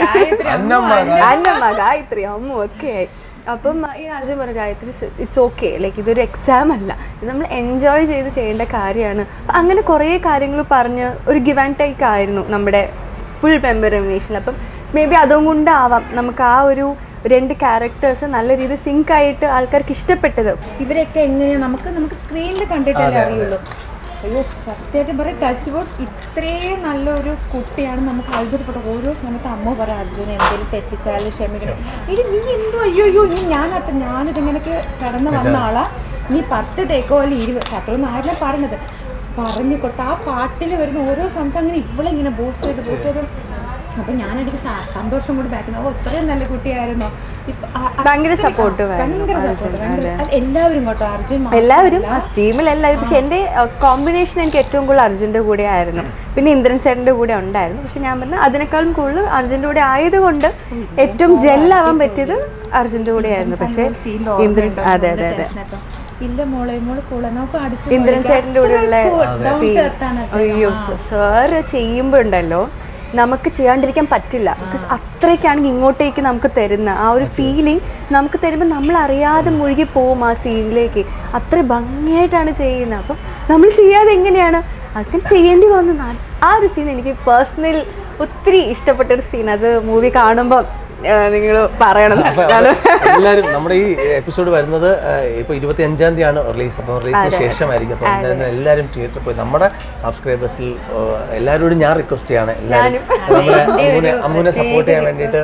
[SPEAKER 2] അന്നമ്മ
[SPEAKER 1] അന്നമ്മ ഗായത്രി അമ്മു ഒക്കെ ആയി അപ്പം ഈ അർജുൻ പറഞ്ഞു ഗായത്രി ഇറ്റ്സ് ഓക്കെ ലൈക്ക് ഇതൊരു എക്സാം അല്ല ഇത് നമ്മൾ എൻജോയ് ചെയ്ത് ചെയ്യേണ്ട കാര്യമാണ് അപ്പം അങ്ങനെ കുറേ കാര്യങ്ങൾ പറഞ്ഞ് ഒരു ഗിവ് ആൻഡ് ടേക്ക് ആയിരുന്നു നമ്മുടെ ഫുൾ മെമ്പറേഷൻ അപ്പം മേ ബി അതും കൊണ്ടാവാം നമുക്ക് ആ ഒരു രണ്ട് ക്യാരക്ടേഴ്സ് നല്ല രീതിയിൽ സിങ്ക് ആയിട്ട് ആൾക്കാർക്ക് ഇഷ്ടപ്പെട്ടത്
[SPEAKER 3] ഇവരൊക്കെ എങ്ങനെയാ നമുക്ക് നമുക്ക് സ്ക്രീനിൽ കണ്ടിട്ടല്ലേ അറിയുള്ളൂ അയ്യോ സത്യമായിട്ട് പറയാം ടച്ച് ബോർഡ് ഇത്രയും നല്ലൊരു കുട്ടിയാണ് നമുക്ക് അത്ഭുതപ്പെട്ട ഓരോ സമയത്ത് അമ്മ പറയാം അർജുന എന്തെങ്കിലും തെറ്റിച്ചാലും ക്ഷമിക്കണം ഇത് നീ എന്തോ അയ്യോ അയ്യോ നീ ഞാനത്ര ഞാനിതിങ്ങനെയൊക്കെ കടന്നു വന്ന ആളാ നീ പത്ത് ടേക്കോ അല്ലെങ്കിൽ ഇരുപത് അത്രയൊന്നും ആരില്ല പറഞ്ഞത് പറഞ്ഞു കൊടുത്ത് ആ പാട്ടിൽ വരുന്ന ഓരോ സമയത്ത് അങ്ങനെ ഇവളിങ്ങനെ ബൂസ്റ്റ് ചെയ്ത് ബൂസ്റ്റ് ചെയ്ത് അപ്പം ഞാനെനിക്ക് സ- സന്തോഷം കൂടി ബാക്കി ഓ ഇത്രയും നല്ല കുട്ടിയായിരുന്നോ ഇപ്പൊ ആ- ആ-
[SPEAKER 1] ഭയങ്കര supportive
[SPEAKER 3] ഭയങ്കര
[SPEAKER 1] ആയിരുന്നു
[SPEAKER 3] support, ഭയങ്കര- അത് എല്ലാവരും കേട്ടോ അർജുൻ മാത്രം
[SPEAKER 1] എല്ലാവരും ആ ടീമിൽ എല്ലാവരും പക്ഷെ എൻ്റെ കോമ്പിനേഷൻ എനിക്ക് ഏറ്റവും കൂടുതൽ അർജുൻ്റെ കൂടെ ആയിരുന്നു പിന്നെ ഇന്ദ്രൻ ചേട്ടൻ്റെ കൂടെ ഉണ്ടായിരുന്നു പക്ഷെ ഞാൻ പറഞ്ഞ അതിനേക്കാളും കൂടുതൽ അർജുൻ്റെ കൂടെ ആയതുകൊണ്ട് ഏറ്റവും ജെല്ലാവാൻ പറ്റിയത് അർജുൻ്റെ കൂടെ ആയിരുന്നു പക്ഷേ
[SPEAKER 3] scene
[SPEAKER 1] ഇന്ദ്രൻ
[SPEAKER 3] ഓർമ്മയുണ്ടോ?
[SPEAKER 1] അതെ
[SPEAKER 3] മോളുടെ
[SPEAKER 1] അതെ അതെ
[SPEAKER 3] tension ഒക്കെ. ഇല്ല മോളെ മോള് കൂള നമുക്ക് അടിച്ചു
[SPEAKER 1] ഇന്ദ്രൻ ചേട്ടൻ്റെ കൂടെയുള്ള scene. അയ്യോ സാറ് ചെയ്യുമ്പോഴുണ്ടല്ലോ നമുക്ക് ചെയ്യാണ്ടിരിക്കാൻ പറ്റില്ല ബിക്കോസ് അത്രയ്ക്കാണെങ്കിൽ ഇങ്ങോട്ടേക്ക് നമുക്ക് തരുന്ന ആ ഒരു ഫീലിംഗ് നമുക്ക് തരുമ്പോൾ നമ്മൾ അറിയാതെ മുഴുകി പോവും ആ സീനിലേക്ക് അത്ര ഭംഗിയായിട്ടാണ് ചെയ്യുന്നത് അപ്പം നമ്മൾ ചെയ്യാതെ എങ്ങനെയാണ് അങ്ങനെ ചെയ്യേണ്ടി വന്നു നാ- ആ ഒരു സീൻ എനിക്ക് പേഴ്സണൽ ഒത്തിരി ഇഷ്ടപ്പെട്ട ഒരു സീൻ അത് മൂവി കാണുമ്പോൾ നിങ്ങൾ പറയണം
[SPEAKER 2] അപ്പൊ
[SPEAKER 1] കാരണം
[SPEAKER 2] എല്ലാവരും നമ്മുടെ ഈ എപ്പിസോഡ് വരുന്നത് ഏഹ്, ഇപ്പൊ ഇരുപത്തി അഞ്ചാം തീയതിയാണ് റിലീസ് അപ്പോൾ റിലീസിന് ശേഷമായിരിക്കും അപ്പോൾ എന്തായാലും എല്ലാവരും തിയേറ്ററിൽ പോയി നമ്മുടെ സബ്സ്ക്രൈബേഴ്സിൽ എല്ലാവരോടും ഞാൻ റിക്വസ്റ്റ് ചെയ്യാണ് എല്ലാവരും നമ്മുടെ അമ്മൂനെ അമ്മൂനെ സപ്പോർട്ട് ചെയ്യാൻ വേണ്ടിയിട്ട്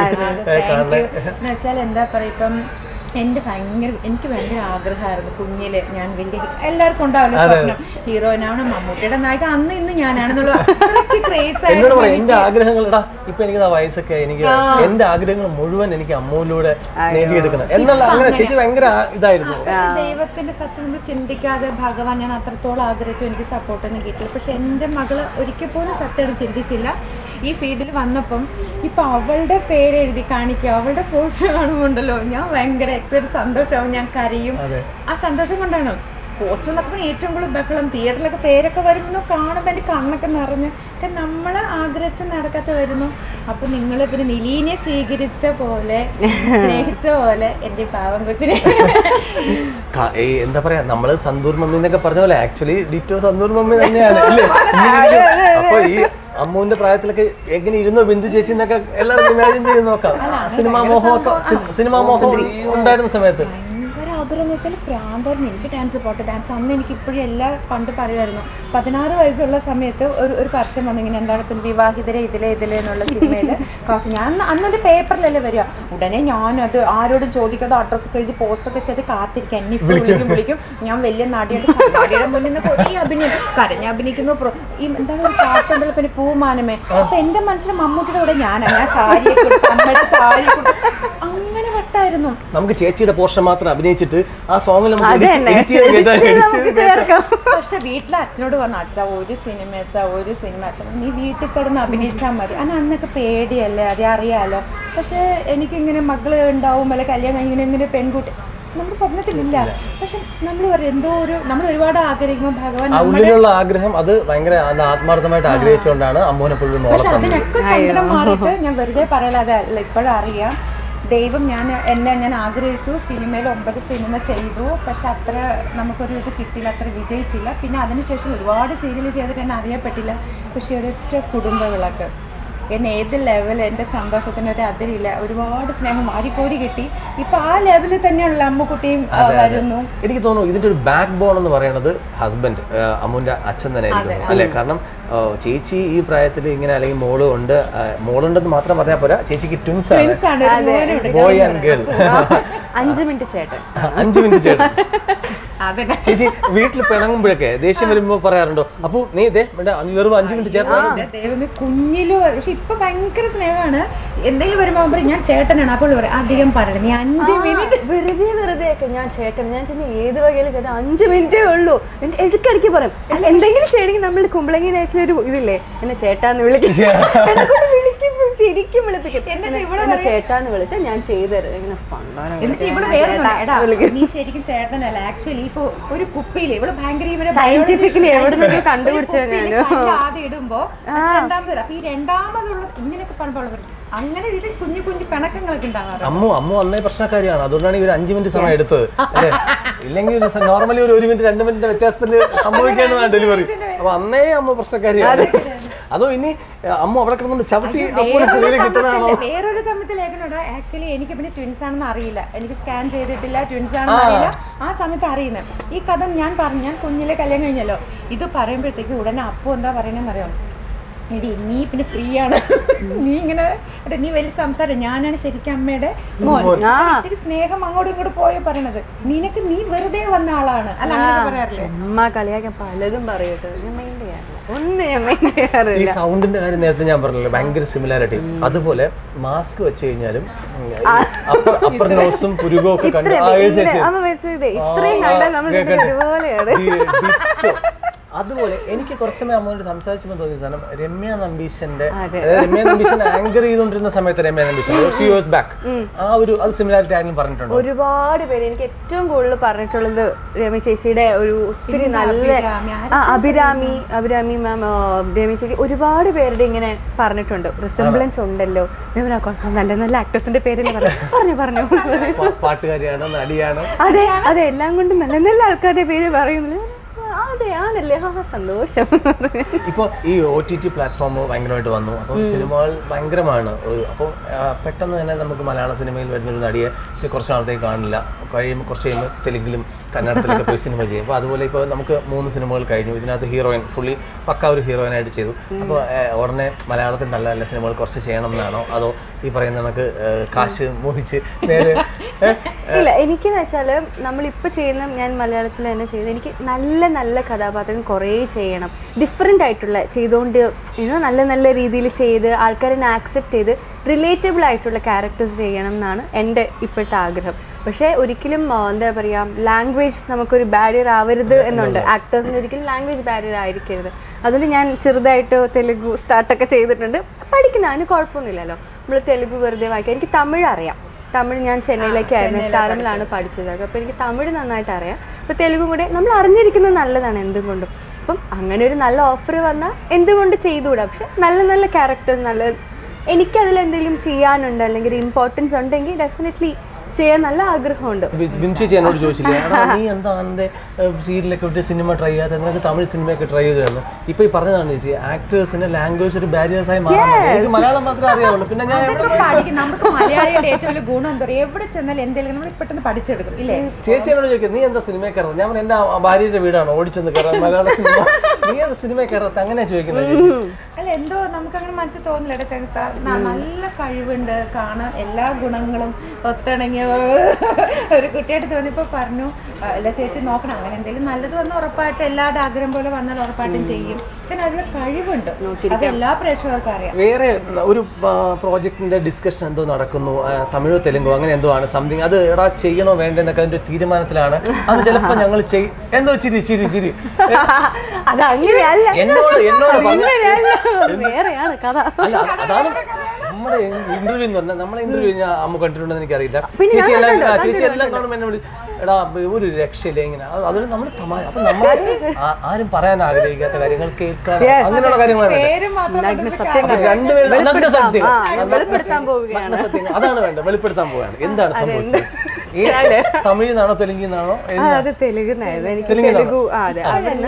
[SPEAKER 2] കാണണേ
[SPEAKER 3] എന്നുവെച്ചാൽ എന്താ പറയാ ഇപ്പം എൻ്റെ ഭയങ്കര എനിക്ക് ഭയങ്കര ആഗ്രഹമായിരുന്നു കുഞ്ഞില് ഞാൻ വലിയ എല്ലാവർക്കും ഉണ്ടാവില്ല സ്വപ്നം ഹീറോയിനാവണം മമ്മൂട്ടിയുടെ നായിക അന്ന് ഇന്ന് ഞാനാണെന്നുള്ള അത്രയ്ക്ക് ക്രേസ്
[SPEAKER 2] എന്നോട് പറയാം എന്റെ ആഗ്രഹങ്ങൾ ഇടാ ഇപ്പൊ എനിക്ക് ആ വയസ്സൊക്കെ എനിക്ക് എന്റെ ആഗ്രഹങ്ങൾ മുഴുവൻ എനിക്ക് അമ്മൂലൂടെ നേടിയെടുക്കണം എന്നുള്ള അങ്ങനെ ചേച്ചി ഭയങ്കര ആ- ഇതായിരുന്നു
[SPEAKER 3] ദൈവത്തിന്റെ സത്യം നമ്മൾ ചിന്തിക്കാതെ ഭഗവാൻ ഞാൻ അത്രത്തോളം ആഗ്രഹിച്ചു എനിക്ക് സപ്പോർട്ടൊന്നും കിട്ടില്ല പക്ഷെ എൻ്റെ മകള് ഒരിക്കൽ പോലും സത്യമായിട്ട് ചിന്തിച്ചില്ല ഈ ഫീൽഡിൽ വന്നപ്പം ഇപ്പൊ അവളുടെ പേര് എഴുതി കാണിക്കുക അവളുടെ പോസ്റ്റ് കാണുമ്പോണ്ടല്ലോ ഞാൻ ഭയങ്കര ഒരു സന്തോഷമാവും ഞാൻ കരയും ആ സന്തോഷം കൊണ്ടാണ് പോസ്റ്റ് എന്നൊക്കെ പറഞ്ഞാൽ ഏറ്റവും കൂടുതൽ ബഹളം തിയേറ്ററിലൊക്കെ പേരൊക്കെ വരുമ്പോൾ കാണുമ്പോൾ എൻ്റെ കണ്ണൊക്കെ നിറഞ്ഞ് നമ്മൾ ആഗ്രഹിച്ച് നടക്കാത്ത വരുന്നു അപ്പൊ നിങ്ങൾ പിന്നെ നിലീനെ സ്വീകരിച്ച പോലെ സ്നേഹിച്ച പോലെ എൻ്റെ പാവം കൊച്ചിനെ
[SPEAKER 2] ക- ഈ എന്താ പറയാ നമ്മള് സന്തൂർ മമ്മി എന്നൊക്കെ പറഞ്ഞ പോലെ ആക്ച്വലി ഡിറ്റോ സന്തൂർ മമ്മി തന്നെയാണ് ഇല്ലേ? ഇങ്ങനെ അപ്പൊ ഈ അമ്മുവിന്റെ പ്രായത്തിലൊക്കെ എങ്ങനെ ഇരുന്നോ ബിന്ദു ചേച്ചി എന്നൊക്കെ എല്ലാവരും ഇമാജിൻ ചെയ്ത് നോക്കാം സിനിമാ മോഹമൊക്കെ സി- സിനിമാ മോഹം ഉണ്ടായിരുന്ന സമയത്ത്
[SPEAKER 3] ഭയങ്കര ആഗ്രഹം എന്ന് വെച്ചാൽ പ്രാന്തായിരുന്നു എനിക്ക് ഡാൻസ് പോട്ടെ ഡാൻസ് അന്ന് എനിക്ക് ഇപ്പോഴും എല്ലാ പണ്ട് പറയുമായിരുന്നു പതിനാറ് വയസ്സുള്ള സമയത്ത് ഒരു ഒരു പരസ്യം വന്നു ഇങ്ങനെ എന്താണ് ഇപ്പം വിവാഹിതരെ ഇതിലെ ഇതിലെ എന്നുള്ള സിനിമയിൽ ക്ലാസ് ഞാൻ അന്ന് അന്നത് പേപ്പറിലല്ലേ വരിക ഉടനെ ഞാനത് ആരോടും ചോദിക്കാതെ അഡ്രസ്സ് എഴുതി പോസ്റ്റൊക്കെ ചെയ്ത് കാത്തിരിക്കുക എന്നെ ഇപ്പോൾ വിളിക്കും വിളിക്കും ഞാൻ വലിയ നടിയായിട്ട് കണ്ണാടിയുടെ മുന്നിൽ നിന്ന് കുറേ അഭിനയം കരഞ്ഞ് അഭിനയിക്കുന്നു പ്രോ- ഈ എന്താണ് ഒരു പാട്ടുണ്ടല്ലോ പിന്നെ പൂമാനമേ അപ്പൊ എന്റെ മനസ്സിൽ മമ്മൂട്ടിയുടെ കൂടെ ഞാനാണ് ഞാൻ സാരി അമ്മയുടെ സാരി അങ്ങനെ വട്ടായിരുന്നു
[SPEAKER 2] നമുക്ക് ചേച്ചിയുടെ പോർഷൻ മാത്രം അഭിനയിച്ചിട്ട് ആ സോങ്ങിൽ നമുക്ക്
[SPEAKER 1] അത്
[SPEAKER 2] edit-
[SPEAKER 1] തന്നെ.
[SPEAKER 2] edit ചെയ്ത് കേട്ടാ-
[SPEAKER 1] Edit ചെയ്ത്
[SPEAKER 2] edit
[SPEAKER 1] നമുക്ക്
[SPEAKER 2] ചെയ്ത് കേട്ടാ.
[SPEAKER 1] ചേർക്കാം
[SPEAKER 3] പക്ഷെ വീട്ടിലെ അച്ഛനോട് പറഞ്ഞു അച്ഛ ഒരു സിനിമ അച്ഛാ ഒരു സിനിമ അച്ഛൻ നീ വീട്ടിൽ കിടന്ന് അഭിനയിച്ചാൽ മതി അന്ന് അന്നൊക്കെ പേടിയല്ലേ അതേ അറിയാലോ പക്ഷെ എനിക്കിങ്ങനെ മകള് ഉണ്ടാവും അല്ലെ കല്യാണം കഴിഞ്ഞിങ്ങനെ ഇങ്ങനെ പെൺകുട്ടി നമ്മുടെ സ്വപ്നത്തിലില്ല പക്ഷെ നമ്മൾ പറയും എന്തോ ഒരു നമ്മൾ ഒരുപാട് ആഗ്രഹിക്കുമ്പോൾ ഭഗവാൻ
[SPEAKER 2] ആ ഉള്ളിലുള്ള ആഗ്രഹം അത് ഭയങ്കര അത് ആത്മാർത്ഥമായിട്ട് ആഗ്രഹിച്ചുകൊണ്ടാണ് അമ്മൂനെ പുള്ളി മോളെ
[SPEAKER 3] പക്ഷെ
[SPEAKER 2] തന്നത്
[SPEAKER 3] അതിനൊക്കെ സങ്കടം മാറിയിട്ട് ഞാൻ വെറുതെ പറയലാതെ അല്ല ഇപ്പോഴും അറിയാം ദൈവം ഞാൻ എന്നെ ഞാൻ ആഗ്രഹിച്ചു സിനിമയിൽ ഒമ്പത് സിനിമ ചെയ്തു പക്ഷെ അത്ര നമുക്കൊരു ഇത് കിട്ടിയില്ല അത്ര വിജയിച്ചില്ല പിന്നെ അതിനുശേഷം ഒരുപാട് സീരിയൽ ചെയ്തിട്ട് എന്നെ അറിയപ്പെട്ടില്ല പക്ഷെ ഒരൊറ്റ കുടുംബ വിളക്ക് എന്നെ ഏത് ലെവൽ എൻ്റെ സന്തോഷത്തിന് ഒരു അതിരില്ല ഒരുപാട് സ്നേഹം മാറിക്കോരി കിട്ടി ഇപ്പൊ ആ ലെവലിൽ തന്നെയുള്ള അമ്മക്കുട്ടിയും ആ, വരുന്നു
[SPEAKER 2] എനിക്ക് തോന്നുന്നു ഇതിന്റെ ഒരു ബാക്ക് ബോൺ എന്ന് പറയുന്നത് ഹസ്ബൻഡ് അമ്മുവിന്റെ അച്ഛൻ തന്നെ ആയിരിക്കും അല്ലെ കാരണം ഓ, ചേച്ചി ഈ പ്രായത്തിൽ ഇങ്ങനെ അല്ലെങ്കിൽ മോള് ഉണ്ട് ആ, മോളുണ്ടെന്ന് മാത്രം പറഞ്ഞാൽ പോരാ ചേച്ചിക്ക് ട്വിൻസ് ആണ്
[SPEAKER 3] Twins ആണ്, ഒരു മോനുണ്ട്.
[SPEAKER 2] ബോയ് ആൻഡ് ഗേൾ
[SPEAKER 1] അഞ്ച് മിനിറ്റ് ചേട്ടൻ
[SPEAKER 2] അഞ്ച് മിനിറ്റ് ചേട്ടൻ
[SPEAKER 3] അതന്നെ
[SPEAKER 2] ചേച്ചി വീട്ടിൽ പിണങ്ങുമ്പോഴൊക്കെ ദേഷ്യം വരുമ്പോ പറയാറുണ്ടോ അപ്പൊ നീ ഇതേ വേണ്ട നീ വെറും അഞ്ചു മിനിറ്റ് ചേട്ടൻ
[SPEAKER 3] എന്റെ ദൈവമേ കുഞ്ഞിലോ പക്ഷെ ഇപ്പൊ ഭയങ്കര സ്നേഹമാണ് എന്തെങ്കിലും വരുമ്പോ അവൻ പറയും ഞാൻ ചേട്ടനാണ് അപ്പോൾ പറയും അധികം പറയണം നീ അഞ്ച് മിനിറ്റ്
[SPEAKER 1] വെറുതെ വെറുതെ ഒക്കെ ഞാൻ ചേട്ടൻ ഞാൻ ചെന്ന് ഏത് വകയിലും ചേട്ടൻ അഞ്ച് മിനിറ്റേ ഉള്ളൂ എന്നിട്ട് ഇടയ്ക്കിടയ്ക്ക് പറയും അല്ല, എന്തെങ്കിലും ചെയ്യണമെങ്കിൽ നമ്മൾ കുമ്പളങ്ങി നൈസിൽ ഒരു ഇതില്ലേ എന്നെ ചേട്ടാന്ന് വിളിക്കും എന്നെ കൊണ്ട് വിളിക്കും ശരിക്കും വിളിപ്പിക്കും
[SPEAKER 3] എന്നിട്ട്
[SPEAKER 1] എന്നെ-
[SPEAKER 3] ഇവിടെ
[SPEAKER 1] എന്നെ ചേട്ടാന്ന് വിളിച്ചാൽ ഞാൻ ചെയ്തുതരും ഇങ്ങനെ പണ്ടാരം
[SPEAKER 3] എന്നിട്ട്
[SPEAKER 1] വിളിക്കും.
[SPEAKER 3] ഇവിടെ
[SPEAKER 1] ഞാൻ
[SPEAKER 3] വേറെ
[SPEAKER 1] ചേട്ടാ
[SPEAKER 3] എടാ
[SPEAKER 1] വിളിക്കും.
[SPEAKER 3] നീ ശരിക്കും ചേട്ടനല്ല ആക്ച്വലി ഇപ്പൊ ഒരു കുപ്പിയില് ഇവള് ഭയങ്കര ഇവരെ
[SPEAKER 1] Scientifically
[SPEAKER 3] biology
[SPEAKER 1] എവിടെ നിന്നൊക്കെ
[SPEAKER 3] ഒരു
[SPEAKER 1] കണ്ടുപിടിച്ച
[SPEAKER 3] കുപ്പിയില്
[SPEAKER 1] ഞാന്.
[SPEAKER 3] കല്ല് ആദ്യം ഇടുമ്പോ രണ്ടാമത് അപ്പൊ ഈ രണ്ടാമതുള്ള ഇങ്ങനെയൊക്കെ പണ്ടുള്ള അങ്ങനെ വീട്ടിൽ കുഞ്ഞു കുഞ്ഞു പിണക്കങ്ങളൊക്കെ ഉണ്ടാവാറ്
[SPEAKER 2] അമ്മു അമ്മു അന്നേ പ്രശ്നക്കാരിയാണ് അതുകൊണ്ടാണ് ഇവർ അഞ്ചു മിനിറ്റ് സമയം എടുത്തത് അല്ലേ ഇല്ലെങ്കിൽ നോർമലി ഒരു ഒരു മിനിറ്റ് രണ്ട് മിനിറ്റ് വ്യത്യാസത്തിൽ സംഭവിക്കേണ്ടതാണ് ഡെലിവറി അപ്പൊ അന്നേ അമ്മ പ്രശ്നക്കാരിയാണ് അതോ ഇനി അമ്മ അവിടെ കിടന്നുകൊണ്ട് ചവിട്ടി അമ്മൂനെ കയ്യിൽ കിട്ടുന്നതാണോ
[SPEAKER 3] വേറൊരു വേറൊരു തമ്മിൽ ലേഖനമുണ്ട് ആക്ച്വലി എനിക്ക് പിന്നെ ട്വിൻസ് ആണെന്ന് അറിയില്ല എനിക്ക് സ്കാൻ ചെയ്തിട്ടില്ല ട്വിൻസ് ആണെന്ന് അറിയില്ല ആ സമയത്ത് അറിയുന്നത് ഈ കഥ ഞാൻ പറഞ്ഞു ഞാൻ കുഞ്ഞിലെ കല്യാണം കഴിഞ്ഞല്ലോ ഇത് പറയുമ്പോഴത്തേക്ക് ഉടനെ അപ്പോ എന്താ പറയുന്നതെന്ന് അറിയാം എടി നീ പിന്നെ ഫ്രീ ആണ് നീ ഇങ്ങനെ എടാ, നീ വലിയ സംസാരം ഞാനാണ് ശരിക്കും അമ്മയുടെ മോൻ
[SPEAKER 1] ആ.
[SPEAKER 3] ഇച്ചിരി സ്നേഹം അങ്ങോട്ടും ഇങ്ങോട്ടും പോയി പറയണത് നിനക്ക് നീ വെറുതെ വന്ന ആളാണ് അല്ല അങ്ങനെ പറയാറില്ലേ
[SPEAKER 1] ചുമ്മാ കളിയാക്കാൻ പലതും പറയട്ടോ ഞാൻ മൈൻഡ് ചെയ്യാറില്ല ഒന്നും ഞാൻ മൈൻഡ്
[SPEAKER 2] ഈ
[SPEAKER 1] ചെയ്യാറില്ല
[SPEAKER 2] സൗണ്ടിന്റെ കാര്യം നേരത്തെ ഞാൻ പറഞ്ഞല്ലോ ഭയങ്കര സിമിലാരിറ്റി അതുപോലെ മാസ്ക് വെച്ച് കഴിഞ്ഞാലും അപ്പർ അപ്പർ നോസും പുരുകവും ഒക്കെ കണ്ട്
[SPEAKER 1] ഇത്രയും
[SPEAKER 2] ആ, yes, yes,
[SPEAKER 1] ഇങ്ങനെ
[SPEAKER 2] yes.
[SPEAKER 1] അമ്മ വെച്ചത് ഇത്രയും
[SPEAKER 2] ആ,
[SPEAKER 1] കണ്ടാൽ നമ്മൾ
[SPEAKER 2] കേൾക്കട്ടെ.
[SPEAKER 1] ഒരുപോലെയാണ്
[SPEAKER 2] Di- ditto. അതുപോലെ എനിക്ക് കുറച്ച് സമയം അമ്മയോട് സംസാരിച്ചപ്പോൾ തോന്നിയ സാധനം രമ്യ നമ്പീശന്റെ
[SPEAKER 1] അതെ.
[SPEAKER 2] അതായത് രമ്യ നമ്പീശൻ ആങ്കർ ചെയ്തുകൊണ്ടിരുന്ന സമയത്ത് Ramya Nambeesan few years back ആ ഒരു അത് സിമിലാരിറ്റി ആരെങ്കിലും പറഞ്ഞിട്ടുണ്ടോ
[SPEAKER 1] ഒരുപാട് പേര് എനിക്ക് ഏറ്റവും കൂടുതൽ പറഞ്ഞിട്ടുള്ളത് രമി ചേച്ചിയുടെ ഒരു ഒത്തിരി
[SPEAKER 3] പിന്നെ
[SPEAKER 1] നല്ല
[SPEAKER 3] അഭിരാമി,
[SPEAKER 1] ആ, അഭിരാമി അഭിരാമി മാം രമി ചേച്ചി ഒരുപാട് പേരുടെ ഇങ്ങനെ പറഞ്ഞിട്ടുണ്ട് റിസംബ്ലൻസ് ഉണ്ടല്ലോ ഞാൻ പറഞ്ഞു, "ആ, കുഴപ്പം, നല്ല നല്ല ആക്ടേഴ്സിന്റെ പേര് തന്നെ പറഞ്ഞു പറഞ്ഞു പറഞ്ഞു
[SPEAKER 2] പാ- പാട്ടുകാരിയാണ് നടിയാണ്
[SPEAKER 1] അതെ അതെ എല്ലാം കൊണ്ട് നല്ല നല്ല ആൾക്കാരുടെ പേര് പറയുന്നില്ല ആ, അതെ ആണല്ലേ ആ സന്തോഷം
[SPEAKER 2] ഇപ്പോൾ ഈ ഒ ടി ടി പ്ലാറ്റ്ഫോം ഭയങ്കരമായിട്ട് വന്നു അപ്പം സിനിമകൾ ഭയങ്കരമാണ് ഒരു അപ്പോൾ പെട്ടെന്ന് തന്നെ നമുക്ക് മലയാള സിനിമയിൽ വരുന്നൊരു നടിയെ ചെ- കുറച്ച് നാളത്തേക്ക് കാണില്ല കഴിയുമ്പോൾ കുറച്ച് കഴിയുമ്പോൾ തെലുങ്കിലും കന്നഡത്തിലൊക്കെ പോയി സിനിമ ചെയ്യും അപ്പോൾ അതുപോലെ ഇപ്പോൾ നമുക്ക് മൂന്ന് സിനിമകൾ കഴിഞ്ഞു ഇതിനകത്ത് ഹീറോയിൻ ഫുള്ളി പക്ക ഒരു ഹീറോയിനായിട്ട് ചെയ്തു അപ്പോൾ ഉടനെ മലയാളത്തിൽ നല്ല നല്ല സിനിമകൾ കുറച്ച് ചെയ്യണം എന്നാണോ അതോ ഈ പറയുന്ന കണക്ക് ഏഹ്, കാശ് മോഹിച്ച് നേരെ ഏഹ്,
[SPEAKER 1] ഇല്ല എനിക്കെന്ന് വെച്ചാൽ നമ്മളിപ്പോൾ ചെയ്യുന്ന ഞാൻ മലയാളത്തിൽ തന്നെ ചെയ്ത് എനിക്ക് നല്ല നല്ല കഥാപാത്രം കുറേ ചെയ്യണം ഡിഫറെൻ്റ് ആയിട്ടുള്ള ചെയ്തുകൊണ്ട് ഇനോ നല്ല നല്ല രീതിയിൽ ചെയ്ത് ആൾക്കാരെന്നെ ആക്സെപ്റ്റ് ചെയ്ത് റിലേറ്റബിൾ ആയിട്ടുള്ള ക്യാരക്ടേഴ്സ് ചെയ്യണം എന്നാണ് എൻ്റെ ഇപ്പോഴത്തെ ആഗ്രഹം പക്ഷേ ഒരിക്കലും ആ, എന്താ പറയുക ലാംഗ്വേജ് നമുക്കൊരു ബാരിയർ ആവരുത് എന്നുണ്ട് ആക്ടേഴ്സിന് ഒരിക്കലും ലാംഗ്വേജ് ബാരിയർ ആയിരിക്കരുത് അതുകൊണ്ട് ഞാൻ ചെറുതായിട്ട് തെലുഗു സ്റ്റാർട്ടൊക്കെ ചെയ്തിട്ടുണ്ട് പഠിക്കുന്ന അതിന് കുഴപ്പമൊന്നുമില്ലല്ലോ നമ്മൾ തെലുഗു വെറുതെ വായിക്കാം എനിക്ക് തമിഴ് അറിയാം തമിഴ് ഞാൻ ചെന്നൈയിലേക്കായിരുന്നു എസ് ആർ എമ്മിലാണ് പഠിച്ചത് അപ്പോൾ എനിക്ക് തമിഴ് നന്നായിട്ട് അറിയാം അപ്പോൾ തെലുഗും കൂടെ നമ്മൾ അറിഞ്ഞിരിക്കുന്നത് നല്ലതാണ് എന്തുകൊണ്ടും അപ്പം അങ്ങനെ ഒരു നല്ല ഓഫർ വന്നാൽ എന്തുകൊണ്ട് ചെയ്തുകൂടാ പക്ഷെ നല്ല നല്ല ക്യാരക്ടേഴ്സ് നല്ല എനിക്കതിൽ എന്തെങ്കിലും ചെയ്യാനുണ്ട് അല്ലെങ്കിൽ ഒരു ഇമ്പോർട്ടൻസ് ഉണ്ടെങ്കിൽ ഡെഫിനറ്റ്ലി ചെയ്യാൻ നല്ല ആഗ്രഹമുണ്ട്
[SPEAKER 2] ബി- ബിൻചു ചേച്ചി എന്നോട് ചോദിച്ചില്ലേ എടാ നീ എന്താ എൻ്റെ സീരിയലൊക്കെ വിട്ട് സിനിമ ട്രൈ ചെയ്യാത്ത നിനക്ക് തമിഴ് സിനിമയൊക്കെ ട്രൈ ചെയ്തായിരുന്നു ഇപ്പൊ ഈ പറഞ്ഞതാണ് ചേച്ചി ആക്ടേഴ്സിന് ലാംഗ്വേജ് ഒരു ബാരിയേഴ്സ് ആയി മാറാൻ എനിക്ക് മലയാളം മാത്രമേ അറിയാവുള്ളൂ പിന്നെ ഞാൻ എവിടെ
[SPEAKER 3] അതൊക്കെ പഠിക്കും നമുക്ക് മലയാളിയുടെ ഏറ്റവും വലിയ ഗുണം എന്താ പറയുക എവിടെ ചെന്നാലും എന്തെങ്കിലും നമ്മൾ പെട്ടെന്ന് പഠിച്ചെടുക്കും ഇല്ലേ
[SPEAKER 2] ചേച്ചി എന്നോട് ചോദിക്കും നീ എന്താ സിനിമ കയറുന്നത് ഞാൻ പറഞ്ഞു, എൻ്റെ ആ ഭാര്യയുടെ വീടാണ് ഓടിച്ചെന്ന് കയറാൻ മലയാള സിനിമ നീ എന്താ സിനിമ കയറത്ത് അങ്ങനെ ചോദിക്കുന്നത് ചേച്ചി.
[SPEAKER 3] അല്ല എന്തോ നമുക്ക് അങ്ങനെ മനസ്സിൽ തോന്നില്ല ഇടയ്ക്ക് ത- ന- നല്ല കഴിവുണ്ട് കാണാൻ എല്ലാ ഗുണങ്ങളും ഒത്തിണങ്ങിയ ഒരു കുട്ടിയായിട്ട് തോന്നിയപ്പോൾ പറഞ്ഞു "ആ, അല്ല ചേച്ചി നോക്കണം അങ്ങനെ എന്തെങ്കിലും നല്ലത് വന്നാൽ ഉറപ്പായിട്ട് എല്ലാവരുടെ ആഗ്രഹം പോലെ വന്നാൽ ഉറപ്പായിട്ടും ചെയ്യും പിന്നെ അതിന് കഴിവുണ്ട് അത് എല്ലാ പ്രേക്ഷകർക്കും അറിയാം
[SPEAKER 2] വേറെ ഒരു പ്രോജക്റ്റിന്റെ ഡിസ്കഷൻ എന്തോ നടക്കുന്നു ആ, തമിഴോ തെലുങ്കോ അങ്ങനെ എന്തോ ആണ് സംതിങ് അത് എടാ ചെയ്യണോ വേണ്ടെന്നൊക്കെ അതിന്റെ തീരുമാനത്തിലാണ് അത് ചിലപ്പോൾ ഞങ്ങൾ ചെയ് എന്തോ ചിരി ചിരി ചിരി
[SPEAKER 1] അത് അങ്ങനെയല്ല
[SPEAKER 2] എന്നോട് എന്നോട് പറഞ്ഞ
[SPEAKER 1] അങ്ങനെയല്ല വേറെയാണ് കഥ
[SPEAKER 2] അല്ല അത് അതാണ് നമ്മുടെ ഇന്റർവ്യൂ എന്ന് പറഞ്ഞാൽ നമ്മളെ ഇന്റർവ്യൂ ഞാൻ അമ്മ കണ്ടിട്ടുണ്ടെന്ന് എനിക്കറിയില്ല
[SPEAKER 1] പിന്നെ ഞാൻ
[SPEAKER 2] ചേച്ചി എല്ലാം
[SPEAKER 1] കണ്ടിട്ടുണ്ട്,
[SPEAKER 2] ആ, ചേച്ചി എല്ലാം കാണുമ്പോൾ എന്നെ വിളി എടാ ഒരു രക്ഷയില്ല ഇങ്ങനെ അത് അതുകൊണ്ട് നമ്മൾ തമാശ അപ്പൊ നമ്മൾ ആ- ആരും പറയാൻ ആഗ്രഹിക്കാത്ത കാര്യങ്ങൾ കേൾക്കാൻ അങ്ങനെയുള്ള കാര്യങ്ങളാണ് വേണ്ടത്
[SPEAKER 3] പേര് മാത്രം
[SPEAKER 1] നഗ്ന സത്യം
[SPEAKER 2] അപ്പൊ രണ്ടുപേരും നഗ്ന സത്യം
[SPEAKER 1] ആ,
[SPEAKER 2] നഗ്ന
[SPEAKER 1] വെളിപ്പെടുത്താൻ പോവുകയാണ്.
[SPEAKER 2] നഗ്ന സത്യം അതാണ് വേണ്ടത് വെളിപ്പെടുത്താൻ പോവുകയാണ് എന്താണ് സംഭവിച്ചത് ഈ തമിഴിൽ നിന്നാണോ തെലുങ്കിൽ നിന്നാണോ
[SPEAKER 1] ആ, അത് തെലുങ്കായിരുന്നു എനിക്ക്
[SPEAKER 2] തെലുങ്കിന്നാണോ?
[SPEAKER 1] തെലുഗു ആ അതെ
[SPEAKER 3] അല്ല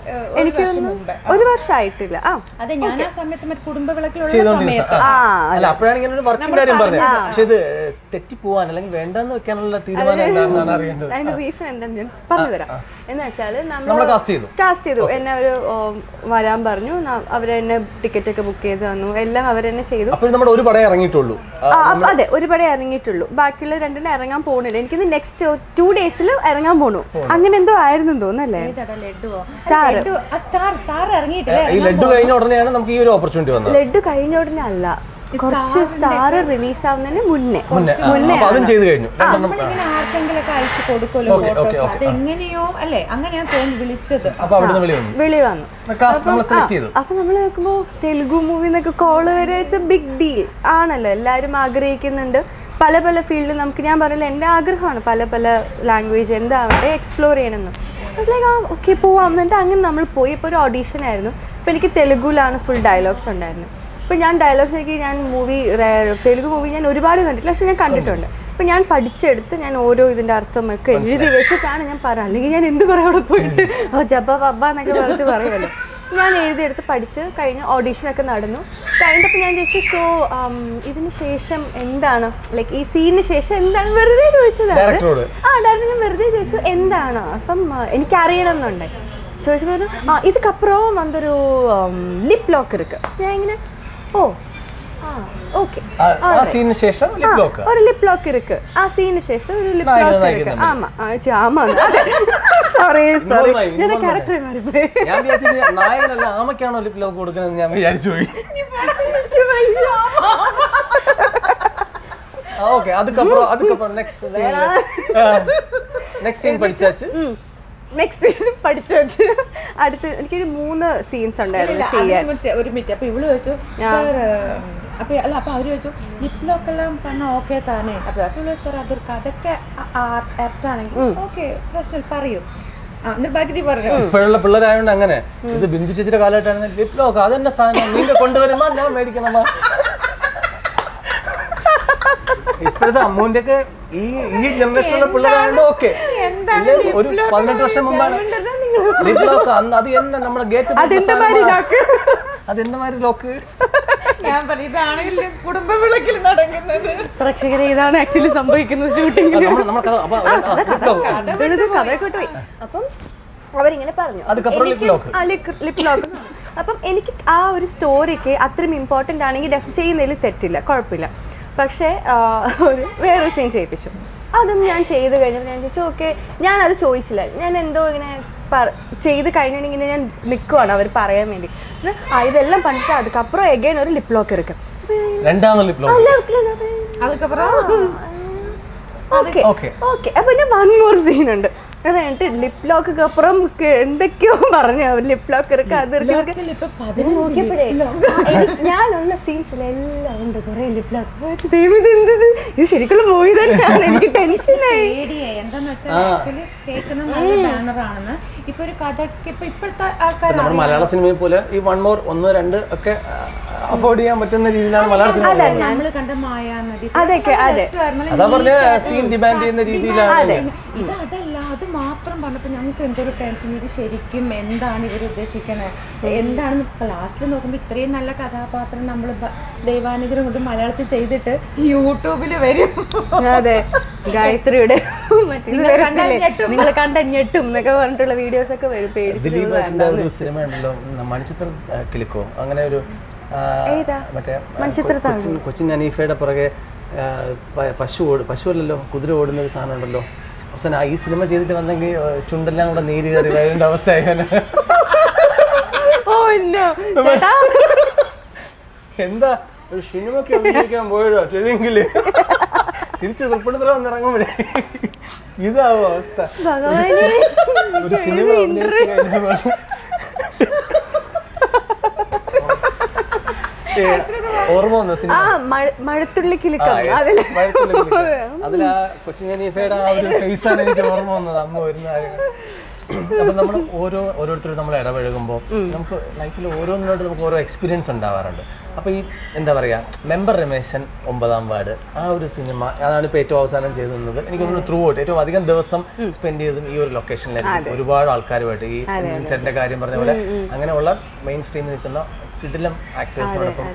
[SPEAKER 3] ഏഹ്, ഒരു
[SPEAKER 1] എനിക്ക്
[SPEAKER 3] വർഷം
[SPEAKER 1] തോന്നുന്നു
[SPEAKER 3] മുമ്പേ
[SPEAKER 1] ഒരു വർഷമായിട്ടില്ല ആ
[SPEAKER 3] അതെ ഞാൻ ആ സമയത്ത് മറ്റേ കുടുംബ വിളക്കിലുള്ള
[SPEAKER 2] ചെയ്തോണ്ടിരുന്ന
[SPEAKER 3] സമയത്ത്
[SPEAKER 2] സ- ആ.
[SPEAKER 1] ആ,
[SPEAKER 2] അല്ല അപ്പോഴാണ് ഇങ്ങനെ ഒരു വർക്കിന്റെ കാര്യം പറഞ്ഞത് പക്ഷെ ഇത് തെറ്റി പോവാൻ അല്ലെങ്കിൽ വേണ്ടെന്ന് വെക്കാനുള്ള തീരുമാനം എന്താണെന്നാണ് അറിയേണ്ടത്
[SPEAKER 1] അതിന്റെ റീസൺ എന്താണെന്ന് ഞാൻ പറഞ്ഞുതരാം എന്ന് വെച്ചാല്
[SPEAKER 2] നമ്മളെ
[SPEAKER 1] നമ്മൾ
[SPEAKER 2] കാസ്റ്റ് ചെയ്തു
[SPEAKER 1] കാസ്റ്റ് ചെയ്തു എന്നെ അവർ വരാൻ പറഞ്ഞു ന- അവരെന്നെ ടിക്കറ്റ് ഒക്കെ ബുക്ക് ചെയ്ത് തന്നു എല്ലാം അവരെന്നെ ചെയ്തു
[SPEAKER 2] അപ്പോൾ നമ്മുടെ ഒരു പടം ഇറങ്ങിയിട്ടുള്ളൂ ആ,
[SPEAKER 1] ആ, അപ്പൊ അതെ ഒരുപാട് ഇറങ്ങിയിട്ടുള്ളൂ ബാക്കിയുള്ള രണ്ടിനും ഇറങ്ങാൻ പോണില്ല എനിക്കിത് നെക്സ്റ്റ് ടു ഡേയ്സിൽ ഇറങ്ങാൻ പോണു അങ്ങനെ എന്തോ ആയിരുന്നു തോന്നല്ലേ
[SPEAKER 3] ഏതാടാ ലഡുവോ
[SPEAKER 1] Star.
[SPEAKER 3] ലഡു ആ സ്റ്റാർ സ്റ്റാർ ഇറങ്ങിയിട്ടില്ലേ
[SPEAKER 2] ഈ ലഡു കഴിഞ്ഞ ഉടനെയാണ് നമുക്ക് ഈ ഒരു ഓപ്പർച്യൂണിറ്റി വന്നത്
[SPEAKER 1] ലഡു കഴിഞ്ഞ ഉടനെ അല്ല കുറച്ച് സ്റ്റാർ റിലീസ് ആവുന്നതിന് മുന്നേ
[SPEAKER 2] മുന്നേ ആ, അപ്പൊ അതും ചെയ്ത് കഴിഞ്ഞു രണ്ടെണ്ണം
[SPEAKER 3] നമ്മളിങ്ങനെ ആർക്കെങ്കിലും ഒക്കെ അയച്ചു കൊടുക്കുമല്ലോ
[SPEAKER 2] ഓക്കേ, ഓക്കേ,
[SPEAKER 3] ഫോട്ടോസ് അത് എങ്ങനെയോ അല്ലേ അങ്ങനെയാണ് തോന്നി വിളിച്ചത്
[SPEAKER 2] അപ്പൊ അവിടുന്ന് വിളി വന്നു
[SPEAKER 1] വിളി വന്നു
[SPEAKER 2] കാസ്റ്റ് നമ്മൾ സെലക്ട് ചെയ്തു
[SPEAKER 1] അപ്പൊ നമ്മൾ നോക്കുമ്പോ തെലുഗു മൂവി എന്നൊക്കെ കോള് വരെ ഇറ്റ്സ് എ ബിഗ് ഡീൽ ആണല്ലോ എല്ലാവരും ആഗ്രഹിക്കുന്നുണ്ട് പല പല ഫീൽഡിൽ നമുക്ക് ഞാൻ പറഞ്ഞില്ല എൻ്റെ ആഗ്രഹമാണ് പല പല ലാംഗ്വേജ് എന്താവട്ടെ എക്സ്പ്ലോർ ചെയ്യണമെന്ന് ലൈക്ക് ആ ഓക്കെ പോവാം എന്നിട്ട് അങ്ങനെ നമ്മൾ പോയി ഇപ്പോൾ ഒരു ഓഡീഷൻ ആയിരുന്നു അപ്പോൾ എനിക്ക് തെലുഗുലാണ് ഫുൾ ഡയലോഗ്സ് ഉണ്ടായിരുന്നത് അപ്പോൾ ഞാൻ ഡയലോഗ്സ് എനിക്ക് ഞാൻ മൂവി തെലുഗു മൂവി ഞാൻ ഒരുപാട് കണ്ടിട്ടില്ല പക്ഷെ ഞാൻ കണ്ടിട്ടുണ്ട് അപ്പോൾ ഞാൻ പഠിച്ചെടുത്ത് ഞാൻ ഓരോ ഇതിൻ്റെ അർത്ഥമൊക്കെ എഴുതി വെച്ചിട്ടാണ് ഞാൻ പറയുക അല്ലെങ്കിൽ ഞാൻ എന്ത് പറയാം അവിടെ പോയിട്ട് ഓ ജബ്ബ ബബ്ബ എന്നൊക്കെ പറഞ്ഞ് പറയുമല്ലോ ഞാൻ എഴുതിയെടുത്ത് പഠിച്ച് കഴിഞ്ഞ് ഓഡീഷനൊക്കെ നടന്നു കഴിഞ്ഞപ്പോൾ ഞാൻ ചോദിച്ചു സോ ഇതിന് ശേഷം എന്താണ് ലൈക്ക് ഈ സീനിന് ശേഷം എന്താണ് വെറുതെ ചോദിച്ചതാണ്
[SPEAKER 2] ഡയറക്ടറോട്
[SPEAKER 1] ആ ഡയറക്ടർ ഞാൻ വെറുതെ ചോദിച്ചു എന്താണ് അപ്പം ആ, എനിക്ക് അറിയണം എന്നുണ്ട് ചോദിച്ചപ്പോൾ പറഞ്ഞു, ആ ഇതുക്കപ്പുറം വന്നൊരു ലിപ് ലോക്ക് ഇருக்கு ഞാൻ ഇങ്ങനെ ഓ ആ ഓക്കെ
[SPEAKER 2] ആ- ആ സീനിന് ശേഷം ലിപ് ലോക്ക്
[SPEAKER 1] ഒരു ലിപ് ലോക്ക് ഇருக்கு ആ സീനിന് ശേഷം ഒരു ലിപ്
[SPEAKER 2] നായകനും
[SPEAKER 1] ലോക്ക്
[SPEAKER 2] നായികയും
[SPEAKER 1] ഇருக்கு ആമാ ആ ചി, ആമാ സോറി സോറി
[SPEAKER 2] ആയി,
[SPEAKER 1] ഞാൻ
[SPEAKER 2] involve
[SPEAKER 1] ക്യാരക്ടറെ മാറിപ്പോയി
[SPEAKER 2] ഞാൻ വിചാരിച്ചു നായകനല്ല ആമയ്ക്കാണോ ലിപ് ലോക്ക് കൊടുക്കുന്നത് ഞാൻ വിചാരിച്ചു പോയി ഓക്കെ അതുക്കപ്പുറം അതുക്കപ്പുറം നെക്സ്റ്റ് നെക്സ്റ്റ് സീൻ പഠിച്ചാച്ച്
[SPEAKER 1] നെക്സ്റ്റ് സീസൺ പഠിച്ചു വെച്ച് അടുത്ത് എനിക്കൊരു മൂന്ന് സീൻസ് ഉണ്ടായിരുന്നു ചെയ്യാൻ
[SPEAKER 3] അത് മറ്റേ ഒരു മിനിറ്റ് അപ്പൊ ഇവള് ചോദിച്ചു സാർ അപ്പൊ അല്ല അപ്പൊ അവര് ചോദിച്ചു ലിപ് ലോക്ക് എല്ലാം പറഞ്ഞ ഓക്കെ താനേ അപ്പൊ അപ്പൊ ഇവള് സാർ അതൊരു കഥക്കെ ആപ്റ്റാണെങ്കിൽ ഓക്കെ പ്രശ്നം പറയൂ ആ എന്നിട്ട് ബാക്കി നീ പറഞ്ഞു
[SPEAKER 2] ഇപ്പോഴുള്ള പിള്ളേരായോണ്ട് അങ്ങനെ ഇത് ബിന്ദു ചേച്ചിയുടെ കാലഘട്ടമാണ് ലിപ് ലോക്ക് അതെന്നെ സാധനം നീങ്ക കൊണ്ടുവരുമ്പോ ഞാൻ മേടിക്കണമാ ഇപ്പോഴത്തെ അമ്മൂന്റെ ഒക്കെ ഈ ഈ ജനറേഷനിലെ പിള്ളേരായോണ്ട് ഓക്കെ ഒരു പതിനെട്ട് വർഷം മുമ്പാണ് ലിപ് ലോക്ക് അന്ന് അത് എന്നെ നമ്മുടെ ഗേറ്റ് അത് എന്റെ മാതിരി ലോക്ക്
[SPEAKER 3] ഞാൻ പറഞ്ഞു ഇതാണെങ്കിൽ കുടുംബ വിളക്കിൽ നടക്കുന്നത്
[SPEAKER 1] പ്രേക്ഷകരെ ഇതാണ് ആക്ച്വലി സംഭവിക്കുന്നത് ഷൂട്ടിംഗ്
[SPEAKER 2] നമ്മൾ നമ്മൾ കഥ അപ്പൊ ലിപ് ലോക്ക്
[SPEAKER 1] കഥയൊക്കെ പോയി അപ്പം അവരിങ്ങനെ പറഞ്ഞു
[SPEAKER 2] അതുക്കപ്പുറം ലിപ് ലോക്ക്
[SPEAKER 1] ആ ലിപ് ലോക്ക് അപ്പം എനിക്ക് ആ ഒരു സ്റ്റോറിക്ക് അത്രയും ഇമ്പോർട്ടൻ്റ് ആണെങ്കിൽ ഡെഫ് ചെയ്യുന്നതിൽ തെറ്റില്ല കുഴപ്പമില്ല പക്ഷേ ആ, ഒരു വേറൊരു സീൻ ചെയ്യിപ്പിച്ചു അതും ഞാൻ ചെയ്ത് കഴിഞ്ഞപ്പോൾ ഞാൻ ചോദിച്ചു ഓക്കെ ഞാൻ അത് ചോദിച്ചില്ല ഞാൻ എന്തോ ഇങ്ങനെ പറ ചെയ്ത് കഴിഞ്ഞിട്ടുണ്ടെങ്കിൽ ഞാൻ നിൽക്കുവാണ് അവർ പറയാൻ വേണ്ടി ഇത് ആ ഇതെല്ലാം പണ്ടിട്ട് അതുക്കപ്പുറം എഗൈൻ ഒരു ലിപ് ലോക്ക് ഇருக்கு
[SPEAKER 2] രണ്ടാമത് ലിപ് ലോക്ക്
[SPEAKER 3] அதுக்கப்புறம்
[SPEAKER 1] ഓക്കെ
[SPEAKER 2] ഓക്കെ
[SPEAKER 1] ഓക്കെ അപ്പൊ പിന്നെ വൺ മോർ സീൻ ഉണ്ട് അത് കഴിഞ്ഞിട്ട് ലിപ് ലോക്ക് അപ്പുറം ക- എന്തൊക്കെയോ പറഞ്ഞു ലിപ് ലോക്ക് ഇருக்கு അത് ഇருக்கு, ഇത് ഇருக்கு.
[SPEAKER 3] ഇപ്പൊ
[SPEAKER 1] ഞാൻ നോക്കിയപ്പോഴേ ആ, എനിക്ക് ഞാനുള്ള സീൻസിൽ എല്ലാം ഉണ്ട് കുറെ ലിപ് ലോക്ക് ദൈവം ഇത് എന്തത് ഇത് ശരിക്കുള്ള മൂവി തന്നെയാണ് എനിക്ക് ടെൻഷനായി
[SPEAKER 3] പേടിയായി എന്താന്ന് വെച്ചാൽ ആക്ച്വലി കേൾക്കുന്ന നല്ല ബാനർ ആണെന്ന് ഇപ്പൊ ഒരു കഥക്ക് ഇപ്പൊ ഇപ്പോഴത്തെ ആൾക്കാർ
[SPEAKER 2] നമ്മുടെ മലയാള സിനിമയെ പോലെ ഈ വൺ മോർ ഒന്ന് രണ്ട് ഒക്കെ അഫോർഡ് ചെയ്യാൻ പറ്റുന്ന രീതിയിലാണ് മലയാള സിനിമ പോകുന്നത്.
[SPEAKER 3] നമ്മള് കണ്ട മായാനദി
[SPEAKER 1] അതൊക്കെ അതെ
[SPEAKER 2] അതാ പറഞ്ഞ സീൻ ഡിമാൻഡ് ചെയ്യുന്ന രീതിയിലാണ്
[SPEAKER 3] ഇത് അതല്ല അത് മാത്രം പറഞ്ഞപ്പോൾ ഞങ്ങൾക്ക് എന്തൊരു ടെൻഷൻ ഇത് ശരിക്കും എന്താണ് ഇവർ ഉദ്ദേശിക്കുന്നത് എന്താണെന്ന് ക്ലാസ്സിൽ നോക്കുമ്പോൾ ഇത്രയും നല്ല കഥാപാത്രം നമ്മൾ ദൈവാനുഗ്രഹം കൊണ്ട് മലയാളത്തിൽ ചെയ്തിട്ട് യൂട്യൂബിൽ വരും
[SPEAKER 1] അതെ ഗായത്രിയുടെ മറ്റേ ഇത്
[SPEAKER 3] നിങ്ങൾ കണ്ടാൽ
[SPEAKER 1] വരത്തില്ലേ?
[SPEAKER 3] ഞെട്ടും.
[SPEAKER 1] നിങ്ങൾ കണ്ട ഞെട്ടും എന്നൊക്കെ പറഞ്ഞിട്ടുള്ള വീഡിയോസ് ഒക്കെ വരും
[SPEAKER 2] ദിലീപ്
[SPEAKER 1] പേടിച്ചു
[SPEAKER 2] ഏട്ടൻ്റെ ഒരു സിനിമ ഉണ്ടല്ലോ മണിച്ചിത്ര കിളിക്കോ അങ്ങനെ ഒരു ആ,
[SPEAKER 1] ഏതാ?
[SPEAKER 2] മറ്റേ ആ,
[SPEAKER 1] മണിച്ചിത്ര
[SPEAKER 2] കൊ- കൊച്ചിൻ കൊച്ചിൻ അനീഫയുടെ പുറകെ ആ, പ- പശു ഓട് പശു അല്ലല്ലോ കുതിര ഓടുന്ന ഒരു സാധനം ഉണ്ടല്ലോ അവസാനം ആ ഈ സിനിമ ചെയ്തിട്ട് വന്നെങ്കിൽ ആ, ചുണ്ടെല്ലാം കൂടെ നീര് കയറി വരേണ്ട അവസ്ഥയായാലും
[SPEAKER 1] ഓ no. ചേട്ടാ
[SPEAKER 2] എന്താ ഒരു സിനിമയ്ക്ക് അഭിനയിക്കാൻ പോയതോ ട്രെയിനിങ്ങില് തിരിച്ച് തൃപ്പണിത്തറ വന്നിറങ്ങുമ്പോഴേ ഇതാവും അവസ്ഥ
[SPEAKER 1] ഭഗവാനെ
[SPEAKER 2] ഒരു സിനിമ അഭിനയിച്ച് കഴിഞ്ഞ ശേഷം ഏ, ഓർമ്മ വന്ന സിനിമ
[SPEAKER 1] ആ മഴ- മഴത്തുള്ളി
[SPEAKER 2] ആ,
[SPEAKER 1] കിലുക്കം
[SPEAKER 2] yes.
[SPEAKER 1] അതില്
[SPEAKER 2] മഴത്തുള്ളി കിളിക്കുക. അതിലാ കൊച്ചിൻ ജനീഫയുടെ ആ ഒരു ഫേസാണ് എനിക്ക് ഓർമ്മ വന്നത് അമ്മ വരുന്ന കാര്യങ്ങൾ അപ്പൊ നമ്മൾ ഓരോ ഓരോരുത്തരും നമ്മൾ ഇടപഴകുമ്പോൾ നമുക്ക് ലൈഫിൽ ഓരോന്നിനോട്ട് നമുക്ക് ഓരോ എക്സ്പീരിയൻസ് ഉണ്ടാവാറുണ്ട് അപ്പോൾ ഈ എന്താ പറയുക മെമ്പർ രമേശൻ ഒമ്പതാം വാർഡ് ആ ഒരു സിനിമ അതാണ് ഇപ്പോൾ ഏറ്റവും അവസാനം ചെയ്തു നിന്നത് എനിക്ക് തോന്നുന്നു ത്രൂ ഔട്ട് ഏറ്റവും അധികം ദിവസം സ്പെൻഡ് ചെയ്തതും ഈ ഒരു ലൊക്കേഷനിലായിരുന്നു ഒരുപാട് ആൾക്കാരുമായിട്ട് ഈ സെറ്റിന്റെ കാര്യം പറഞ്ഞ പോലെ അങ്ങനെയുള്ള മെയിൻ സ്ട്രീമിൽ നിൽക്കുന്ന കിടിലം ആക്ടേഴ്സിനോടൊപ്പം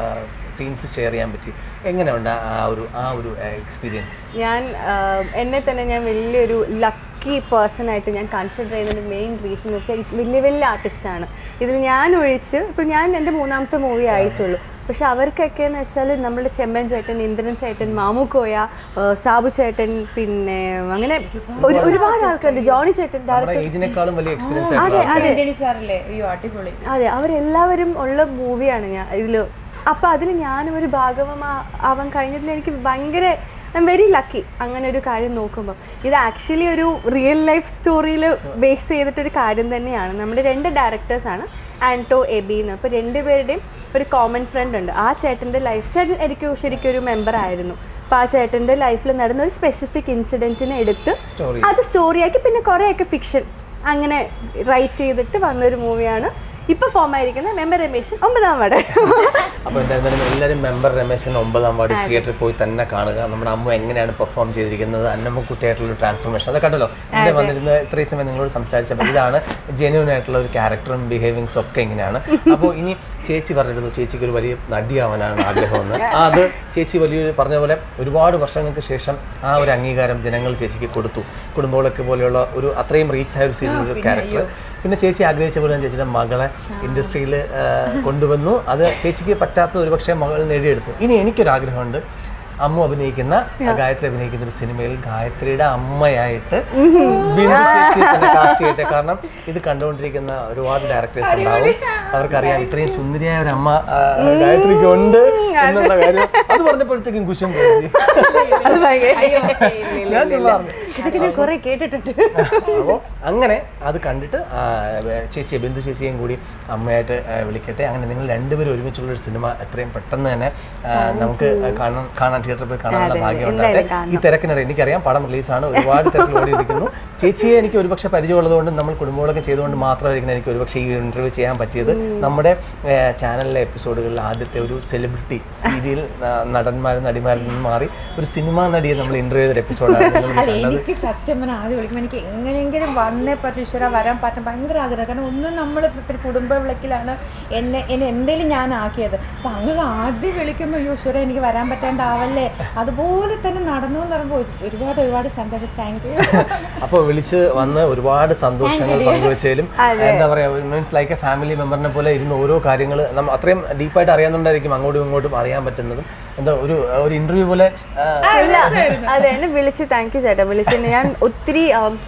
[SPEAKER 2] സീൻസ് ഷെയർ ചെയ്യാൻ പറ്റി എങ്ങനെയുണ്ട് ആ ഒരു ആ ഒരു എക്സ്പീരിയൻസ്
[SPEAKER 1] ഞാൻ ആഹ്, എന്നെ തന്നെ ഞാൻ വലിയൊരു ലക്കി പേഴ്സൺ ആയിട്ട് ഞാൻ കൺസിഡർ ചെയ്യുന്നതിൻ്റെ മെയിൻ റീസൺ എന്ന് വെച്ചാൽ വലിയ വലിയ ആർട്ടിസ്റ്റാണ് ഇതിൽ ഞാൻ ഒഴിച്ച് ഇപ്പം ഞാൻ എൻ്റെ മൂന്നാമത്തെ മൂവി ആയിട്ടുള്ളൂ പക്ഷെ അവർക്കൊക്കെ എന്ന് വെച്ചാൽ നമ്മുടെ ചെമ്മൻ ചേട്ടൻ ഇന്ദ്രൻ ചേട്ടൻ മാമുക്കോയ ആഹ്, സാബു ചേട്ടൻ പിന്നെ അങ്ങനെ ഒരു ഒരുപാട് ആൾക്കാരുണ്ട് ജോണി ചേട്ടൻ
[SPEAKER 2] നമ്മുടെ ഏജിനേക്കാളും വലിയ എക്സ്പീരിയൻസ് ആയിട്ടുള്ള
[SPEAKER 3] ആന്റണി സാറല്ലേ അയ്യോ അടിപൊളി
[SPEAKER 1] അതെ അവരെല്ലാവരും ഉള്ള മൂവിയാണ് ഞാൻ ഇതിൽ അപ്പം അതിൽ ഞാനും ഒരു ഭാഗമാ ആവാൻ കഴിഞ്ഞതിൽ എനിക്ക് ഭയങ്കര ഐ എം വെരി ലക്കി അങ്ങനെ ഒരു കാര്യം നോക്കുമ്പോൾ ഇത് ആക്ച്വലി ഒരു റിയൽ ലൈഫ് സ്റ്റോറിയിൽ ബേസ് ചെയ്തിട്ടൊരു കാര്യം തന്നെയാണ് നമ്മുടെ രണ്ട് ഡയറക്ടേഴ്സാണ് ആൻറ്റോ എബി എന്ന് അപ്പോൾ രണ്ടുപേരുടെയും ഒരു കോമൺ ഫ്രണ്ട് ഉണ്ട് ആ ചേട്ടൻ്റെ ലൈഫ് ചേട്ടൻ എനിക്ക് ശരിക്കും ഒരു മെമ്പർ ആയിരുന്നു അപ്പോൾ ആ ചേട്ടൻ്റെ ലൈഫിൽ നടന്ന ഒരു സ്പെസിഫിക് ഇൻസിഡൻറ്റിനെ എടുത്ത്
[SPEAKER 2] സ്റ്റോറി
[SPEAKER 1] അത് സ്റ്റോറിയാക്കി പിന്നെ കുറേയൊക്കെ ഫിക്ഷൻ അങ്ങനെ റൈറ്റ് ചെയ്തിട്ട് വന്നൊരു മൂവിയാണ് ഇപ്പൊ ഫോം ആയിരിക്കുന്ന മെമ്പർ രമേശൻ ഒമ്പതാം വാർഡ്
[SPEAKER 2] അപ്പോൾ എന്തായിരുന്നാലും എല്ലാവരും മെമ്പർ രമേശൻ ഒമ്പതാം വാർഡ് തിയേറ്ററിൽ പോയി തന്നെ കാണുക നമ്മുടെ അമ്മ എങ്ങനെയാണ് പെർഫോം ചെയ്തിരിക്കുന്നത് അന്നമ്മക്കുട്ടിയായിട്ടുള്ള ട്രാൻസ്ഫോർമേഷൻ അതൊക്കെ കണ്ടല്ലോ ഇവിടെ വന്നിരുന്ന ഇത്രയും സമയം നിങ്ങളോട് സംസാരിച്ചപ്പോൾ ഇതാണ് ജെന്യൂൻ ആയിട്ടുള്ള ഒരു ക്യാരക്ടറും ബിഹേവിങ്സും ഒക്കെ ഇങ്ങനെയാണ് അപ്പോൾ ഇനി ചേച്ചി പറഞ്ഞിരുന്നു ചേച്ചിക്ക് ഒരു വലിയ നടിയാവാനാണ് ആഗ്രഹമെന്ന് ആ, അത് ചേച്ചി വലിയൊരു പറഞ്ഞ പോലെ ഒരുപാട് വർഷങ്ങൾക്ക് ശേഷം ആ ഒരു അംഗീകാരം ജനങ്ങൾ ചേച്ചിക്ക് കൊടുത്തു കുടുംബങ്ങളൊക്കെ പോലെയുള്ള ഒരു അത്രയും റീച്ചായ ഒരു സീരിയൽ ഒരു ക്യാരക്ടർ പിന്നെ ചേച്ചി ആഗ്രഹിച്ച പോലെ തന്നെ ചേച്ചിയുടെ മകളെ ഇൻഡസ്ട്രിയിൽ കൊണ്ടുവന്നു അത് ചേച്ചിക്ക് പറ്റാത്ത ഒരുപക്ഷെ മകൾ നേടിയെടുത്തു ഇനി എനിക്കൊരു ആഗ്രഹമുണ്ട് അമ്മു അഭിനയിക്കുന്ന ഗായത്രി അഭിനയിക്കുന്ന ഒരു സിനിമയിൽ ഗായത്രിയുടെ അമ്മയായിട്ട് ബിന്ദു ചേച്ചി തന്നെ കാസ്റ്റ് ചെയ്യട്ടെ കാരണം ഇത് കണ്ടുകൊണ്ടിരിക്കുന്ന ഒരുപാട് ഡയറക്ടേഴ്സ് ഉണ്ടാവും അവർക്കറിയാം ഇത്രയും സുന്ദരിയായ ഒരു അമ്മ ആ, ഗായത്രിക്ക് ഉണ്ട് എന്നുള്ള കാര്യം അത് പറഞ്ഞപ്പോഴത്തേക്കും കുശം തോന്നി
[SPEAKER 1] അത് ഭയങ്കര
[SPEAKER 2] ഞാൻ ചുമ്മാ പറഞ്ഞു.
[SPEAKER 1] ഇതൊക്കെ ഞാൻ കുറെ കേട്ടിട്ടുണ്ട്
[SPEAKER 2] അപ്പോൾ അങ്ങനെ അത് കണ്ടിട്ട് ആ, ചേച്ചിയെ ബിന്ദു ചേച്ചിയെയും കൂടി അമ്മയായിട്ട് ആ, വിളിക്കട്ടെ അങ്ങനെ നിങ്ങൾ രണ്ടുപേരും ഒരുമിച്ചുള്ള ഒരു സിനിമ എത്രയും പെട്ടെന്ന് തന്നെ ആ, നമുക്ക് കാണാൻ കാണാൻ തിയേറ്ററിൽ പോയി കാണാനുള്ള ഭാഗ്യം ഉണ്ടാകട്ടെ ഈ തിരക്കിനിടെ എനിക്കറിയാം പടം റിലീസാണ് ഒരുപാട് തിരക്കിൽ ഓടിയിരിക്കുന്നു ചേച്ചിയെ എനിക്ക് ഒരുപക്ഷെ പരിചയമുള്ളതുകൊണ്ട് നമ്മൾ കുടുംബങ്ങളൊക്കെ ചെയ്തുകൊണ്ട് മാത്രമായിരിക്കും എനിക്ക് ഒരുപക്ഷെ ഈ ഇന്റർവ്യൂ ചെയ്യാൻ പറ്റിയത് നമ്മുടെ ആ, ചാനലിലെ എപ്പിസോഡുകളിൽ ആദ്യത്തെ ഒരു സെലിബ്രിറ്റി സീരിയൽ നടന്മാരും നടിമാരിൽ നിന്ന് മാറി ഒരു സിനിമാ നടിയെ നമ്മൾ ഇന്റർവ്യൂ ചെയ്തൊരു എപ്പിസോഡാണ് നിങ്ങൾ
[SPEAKER 3] അല്ല
[SPEAKER 2] കണ്ടത്
[SPEAKER 3] എനിക്ക് സത്യം പറഞ്ഞാൽ ആദ്യം വിളിക്കുമ്പോൾ എനിക്ക് എങ്ങനെയെങ്കിലും വന്നേ പറ്റും ഈശ്വര വരാൻ പറ്റും ഭയങ്കര ആഗ്രഹം കാരണം ഒന്നും നമ്മൾ കുടുംബ വിളക്കിലാണ് എന്നെ എന്നെ എന്തെങ്കിലും ഞാൻ ആക്കിയത് അപ്പം അങ്ങനെ ആദ്യം വിളിക്കുമ്പോൾ ഈശ്വര എനിക്ക് വരാൻ പറ്റാണ്ടാവല്ലേ അതുപോലെ തന്നെ നടന്നു എന്ന് പറയുമ്പോൾ ഒരു- ഒരുപാട് ഒരുപാട് സന്തോഷം താങ്ക് യു
[SPEAKER 2] അപ്പോൾ വിളിച്ച് വന്ന് ഒരുപാട് സന്തോഷങ്ങൾ പങ്കുവച്ചതിലും എന്താ പറയാ മീൻസ് ലൈക്ക് എ ഫാമിലി മെമ്പറിനെ പോലെ ഇരുന്ന് ഓരോ കാര്യങ്ങൾ നമ്മൾ അത്രയും ഡീപ്പായിട്ട് അറിയാവുന്നതുകൊണ്ടായിരിക്കും അങ്ങോട്ടും ഇങ്ങോട്ടും അറിയാൻ പറ്റുന്നതും എന്താ ഒരു ഒരു ഇന്റർവ്യൂ പോലെ ആ,
[SPEAKER 1] അല്ല അതെ എന്നെ വിളിച്ച് താങ്ക് യു ചേട്ടാ വിളിച്ചതിന് ഞാൻ ഒത്തിരി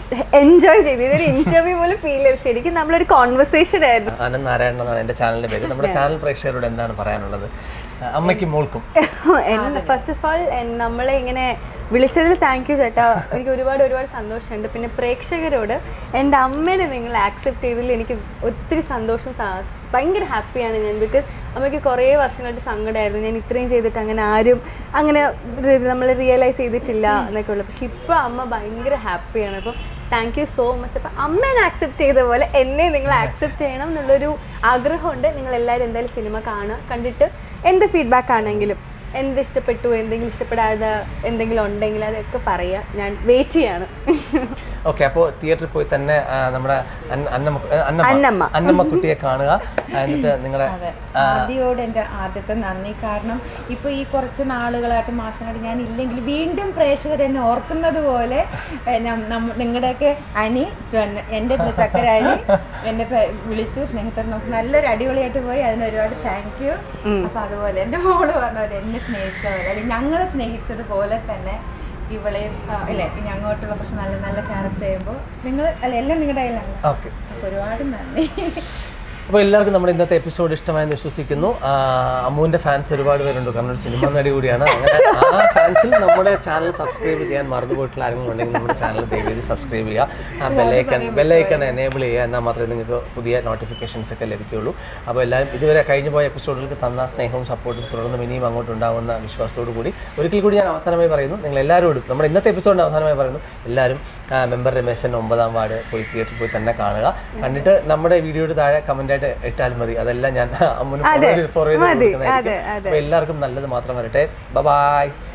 [SPEAKER 1] എൻജോയ് ചെയ്തു ഇതൊരു ഇന്റർവ്യൂ പോലെ ഫീൽ ചെയ്തു ശരിക്കും നമ്മളൊരു കോൺവെർസേഷൻ ആയിരുന്നു
[SPEAKER 2] ആനന്ദ് നാരായണൻ എന്നാണ് എൻ്റെ ചാനലിൻ്റെ പേര് നമ്മുടെ ചാനൽ പ്രേക്ഷകരോട് എന്താണ് പറയാനുള്ളത് ആ, അമ്മയ്ക്കും മോൾക്കും
[SPEAKER 1] ഫസ്റ്റ് ഓഫ് ഓൾ നമ്മളെ ഇങ്ങനെ വിളിച്ചതിൽ താങ്ക് യു ചേട്ടാ എനിക്ക് ഒരുപാട് ഒരുപാട് സന്തോഷമുണ്ട് പിന്നെ പ്രേക്ഷകരോട് എൻ്റെ അമ്മേനെ നിങ്ങൾ ആക്സെപ്റ്റ് ചെയ്തതിൽ എനിക്ക് ഒത്തിരി സന്തോഷം സ- ഭയങ്കര ഹാപ്പിയാണ് ഞാൻ ബിക്കോസ് അമ്മയ്ക്ക് കുറേ വർഷങ്ങളായിട്ട് സങ്കടമായിരുന്നു ഞാൻ ഇത്രയും ചെയ്തിട്ട് അങ്ങനെ ആരും അങ്ങനെ നമ്മൾ റിയലൈസ് ചെയ്തിട്ടില്ല എന്നൊക്കെ ഉള്ളു പക്ഷെ ഇപ്പോൾ അമ്മ ഭയങ്കര ഹാപ്പിയാണ് അപ്പം താങ്ക് യു സോ മച്ച് അപ്പം അമ്മേനെ ആക്സെപ്റ്റ് ചെയ്ത പോലെ എന്നെ നിങ്ങൾ ആക്സെപ്റ്റ് ചെയ്യണം എന്നുള്ളൊരു ആഗ്രഹമുണ്ട് നിങ്ങൾ എല്ലാവരും എന്തായാലും സിനിമ കാണുക കണ്ടിട്ട് എന്ത് ഫീഡ്ബാക്ക് ആണെങ്കിലും എന്ത് ഇഷ്ടപ്പെട്ടു എന്തെങ്കിലും ഇഷ്ടപ്പെടാതെ എന്തെങ്കിലും ഉണ്ടെങ്കിൽ അതൊക്കെ പറയാം ഞാൻ വെയിറ്റ് ചെയ്യാണ്
[SPEAKER 2] ഓക്കെ അപ്പോൾ തിയേറ്ററിൽ പോയി തന്നെ ആ, നമ്മുടെ അന്ന- അന്നമ്മ അന്നമ്മ
[SPEAKER 1] അന്നമ്മ.
[SPEAKER 2] അന്നമ്മ കുട്ടിയെ കാണുക ആ, എന്നിട്ട് നിങ്ങളുടെ
[SPEAKER 3] ആദ്യയോട് എൻ്റെ ആദ്യത്തെ നന്ദി കാരണം ഇപ്പോൾ ഈ കുറച്ച് നാളുകളായിട്ട് മാസങ്ങളായിട്ട് ഞാൻ ഇല്ലെങ്കിൽ വീണ്ടും പ്രേക്ഷകർ എന്നെ ഓർക്കുന്നത് പോലെ ഏ, നം- നമ്മ- നിങ്ങളുടെയൊക്കെ അനി പിന്നെ എൻ്റെ ചക്കര അനി എന്നെ പെ- വിളിച്ചു സ്നേഹത്തോടെ നമുക്ക് നല്ലൊരു അടിപൊളിയായിട്ട് പോയി അതിന് ഒരുപാട് താങ്ക് യു അപ്പം അതുപോലെ എൻ്റെ മോള് പറഞ്ഞ പോലെ എന്നെ സ്നേഹിച്ച പോലെ അല്ലെങ്കിൽ ഞങ്ങളെ സ്നേഹിച്ചതുപോലെ തന്നെ ഇവളെയും ആ, ഇല്ലേ ഇനി അങ്ങോട്ടുള്ള കുറച്ച് നല്ല നല്ല ക്യാരക്ടർ ചെയ്യുമ്പോൾ നിങ്ങൾ അല്ല എല്ലാം നിങ്ങളുടെ കയ്യിലാണ്
[SPEAKER 2] ഓക്കെ
[SPEAKER 3] അപ്പോൾ ഒരുപാട് നന്ദി
[SPEAKER 2] അപ്പോൾ എല്ലാവർക്കും നമ്മുടെ ഇന്നത്തെ എപ്പിസോഡ് ഇഷ്ടമായെന്ന് വിശ്വസിക്കുന്നു ആ, അമ്മുവിന്റെ ഫാൻസ് ഒരുപാട് പേരുണ്ട് കാരണം ഒരു സിനിമ നടി കൂടിയാണ് അങ്ങനെ ആ ഫാൻസിൽ നമ്മുടെ ചാനൽ സബ്സ്ക്രൈബ് ചെയ്യാൻ മറന്നുപോയിട്ടുള്ള ആരെങ്കിലും ഉണ്ടെങ്കിൽ നമ്മുടെ ചാനൽ ദയവേദി സബ്സ്ക്രൈബ് ചെയ്യുക ആ ബെല്ലൈക്കൺ ബെല്ലൈക്കൺ എനേബിൾ ചെയ്യുക എന്നാൽ മാത്രമേ നിങ്ങൾക്ക് പുതിയ നോട്ടിഫിക്കേഷൻസ് ഒക്കെ ലഭിക്കുകയുള്ളൂ അപ്പോൾ എല്ലാവരും ഇതുവരെ കഴിഞ്ഞു പോയ എപ്പിസോഡുകൾക്ക് തന്ന സ്നേഹവും സപ്പോർട്ടും തുടർന്നും ഇനിയും അങ്ങോട്ട് ഉണ്ടാവുന്ന വിശ്വാസത്തോടു കൂടി ഒരിക്കൽ കൂടി ഞാൻ അവസാനമായി പറയുന്നു നിങ്ങൾ എല്ലാവരോടും നമ്മുടെ ഇന്നത്തെ എപ്പിസോഡിൻ്റെ അവസാനമായി പറയുന്നു എല്ലാവരും മെമ്പർ രമേശൻ ഒമ്പതാം വാർഡ് പോയി തിയേറ്ററിൽ പോയി തന്നെ കാണുക കണ്ടിട്ട് നമ്മുടെ വീഡിയോയുടെ താഴെ കമൻ്റ് കമന്റ് ആയിട്ട് ഇട്ടാലും മതി അതെല്ലാം ഞാൻ അമ്മന്
[SPEAKER 1] അതെ,
[SPEAKER 2] ഫോർവേഡ് ചെയ്ത്
[SPEAKER 1] മതി.
[SPEAKER 2] കൊടുക്കുന്നതായിരിക്കും
[SPEAKER 1] അതെ, അതെ.
[SPEAKER 2] അപ്പൊ എല്ലാവർക്കും നല്ലത് മാത്രം വരട്ടെ ബൈ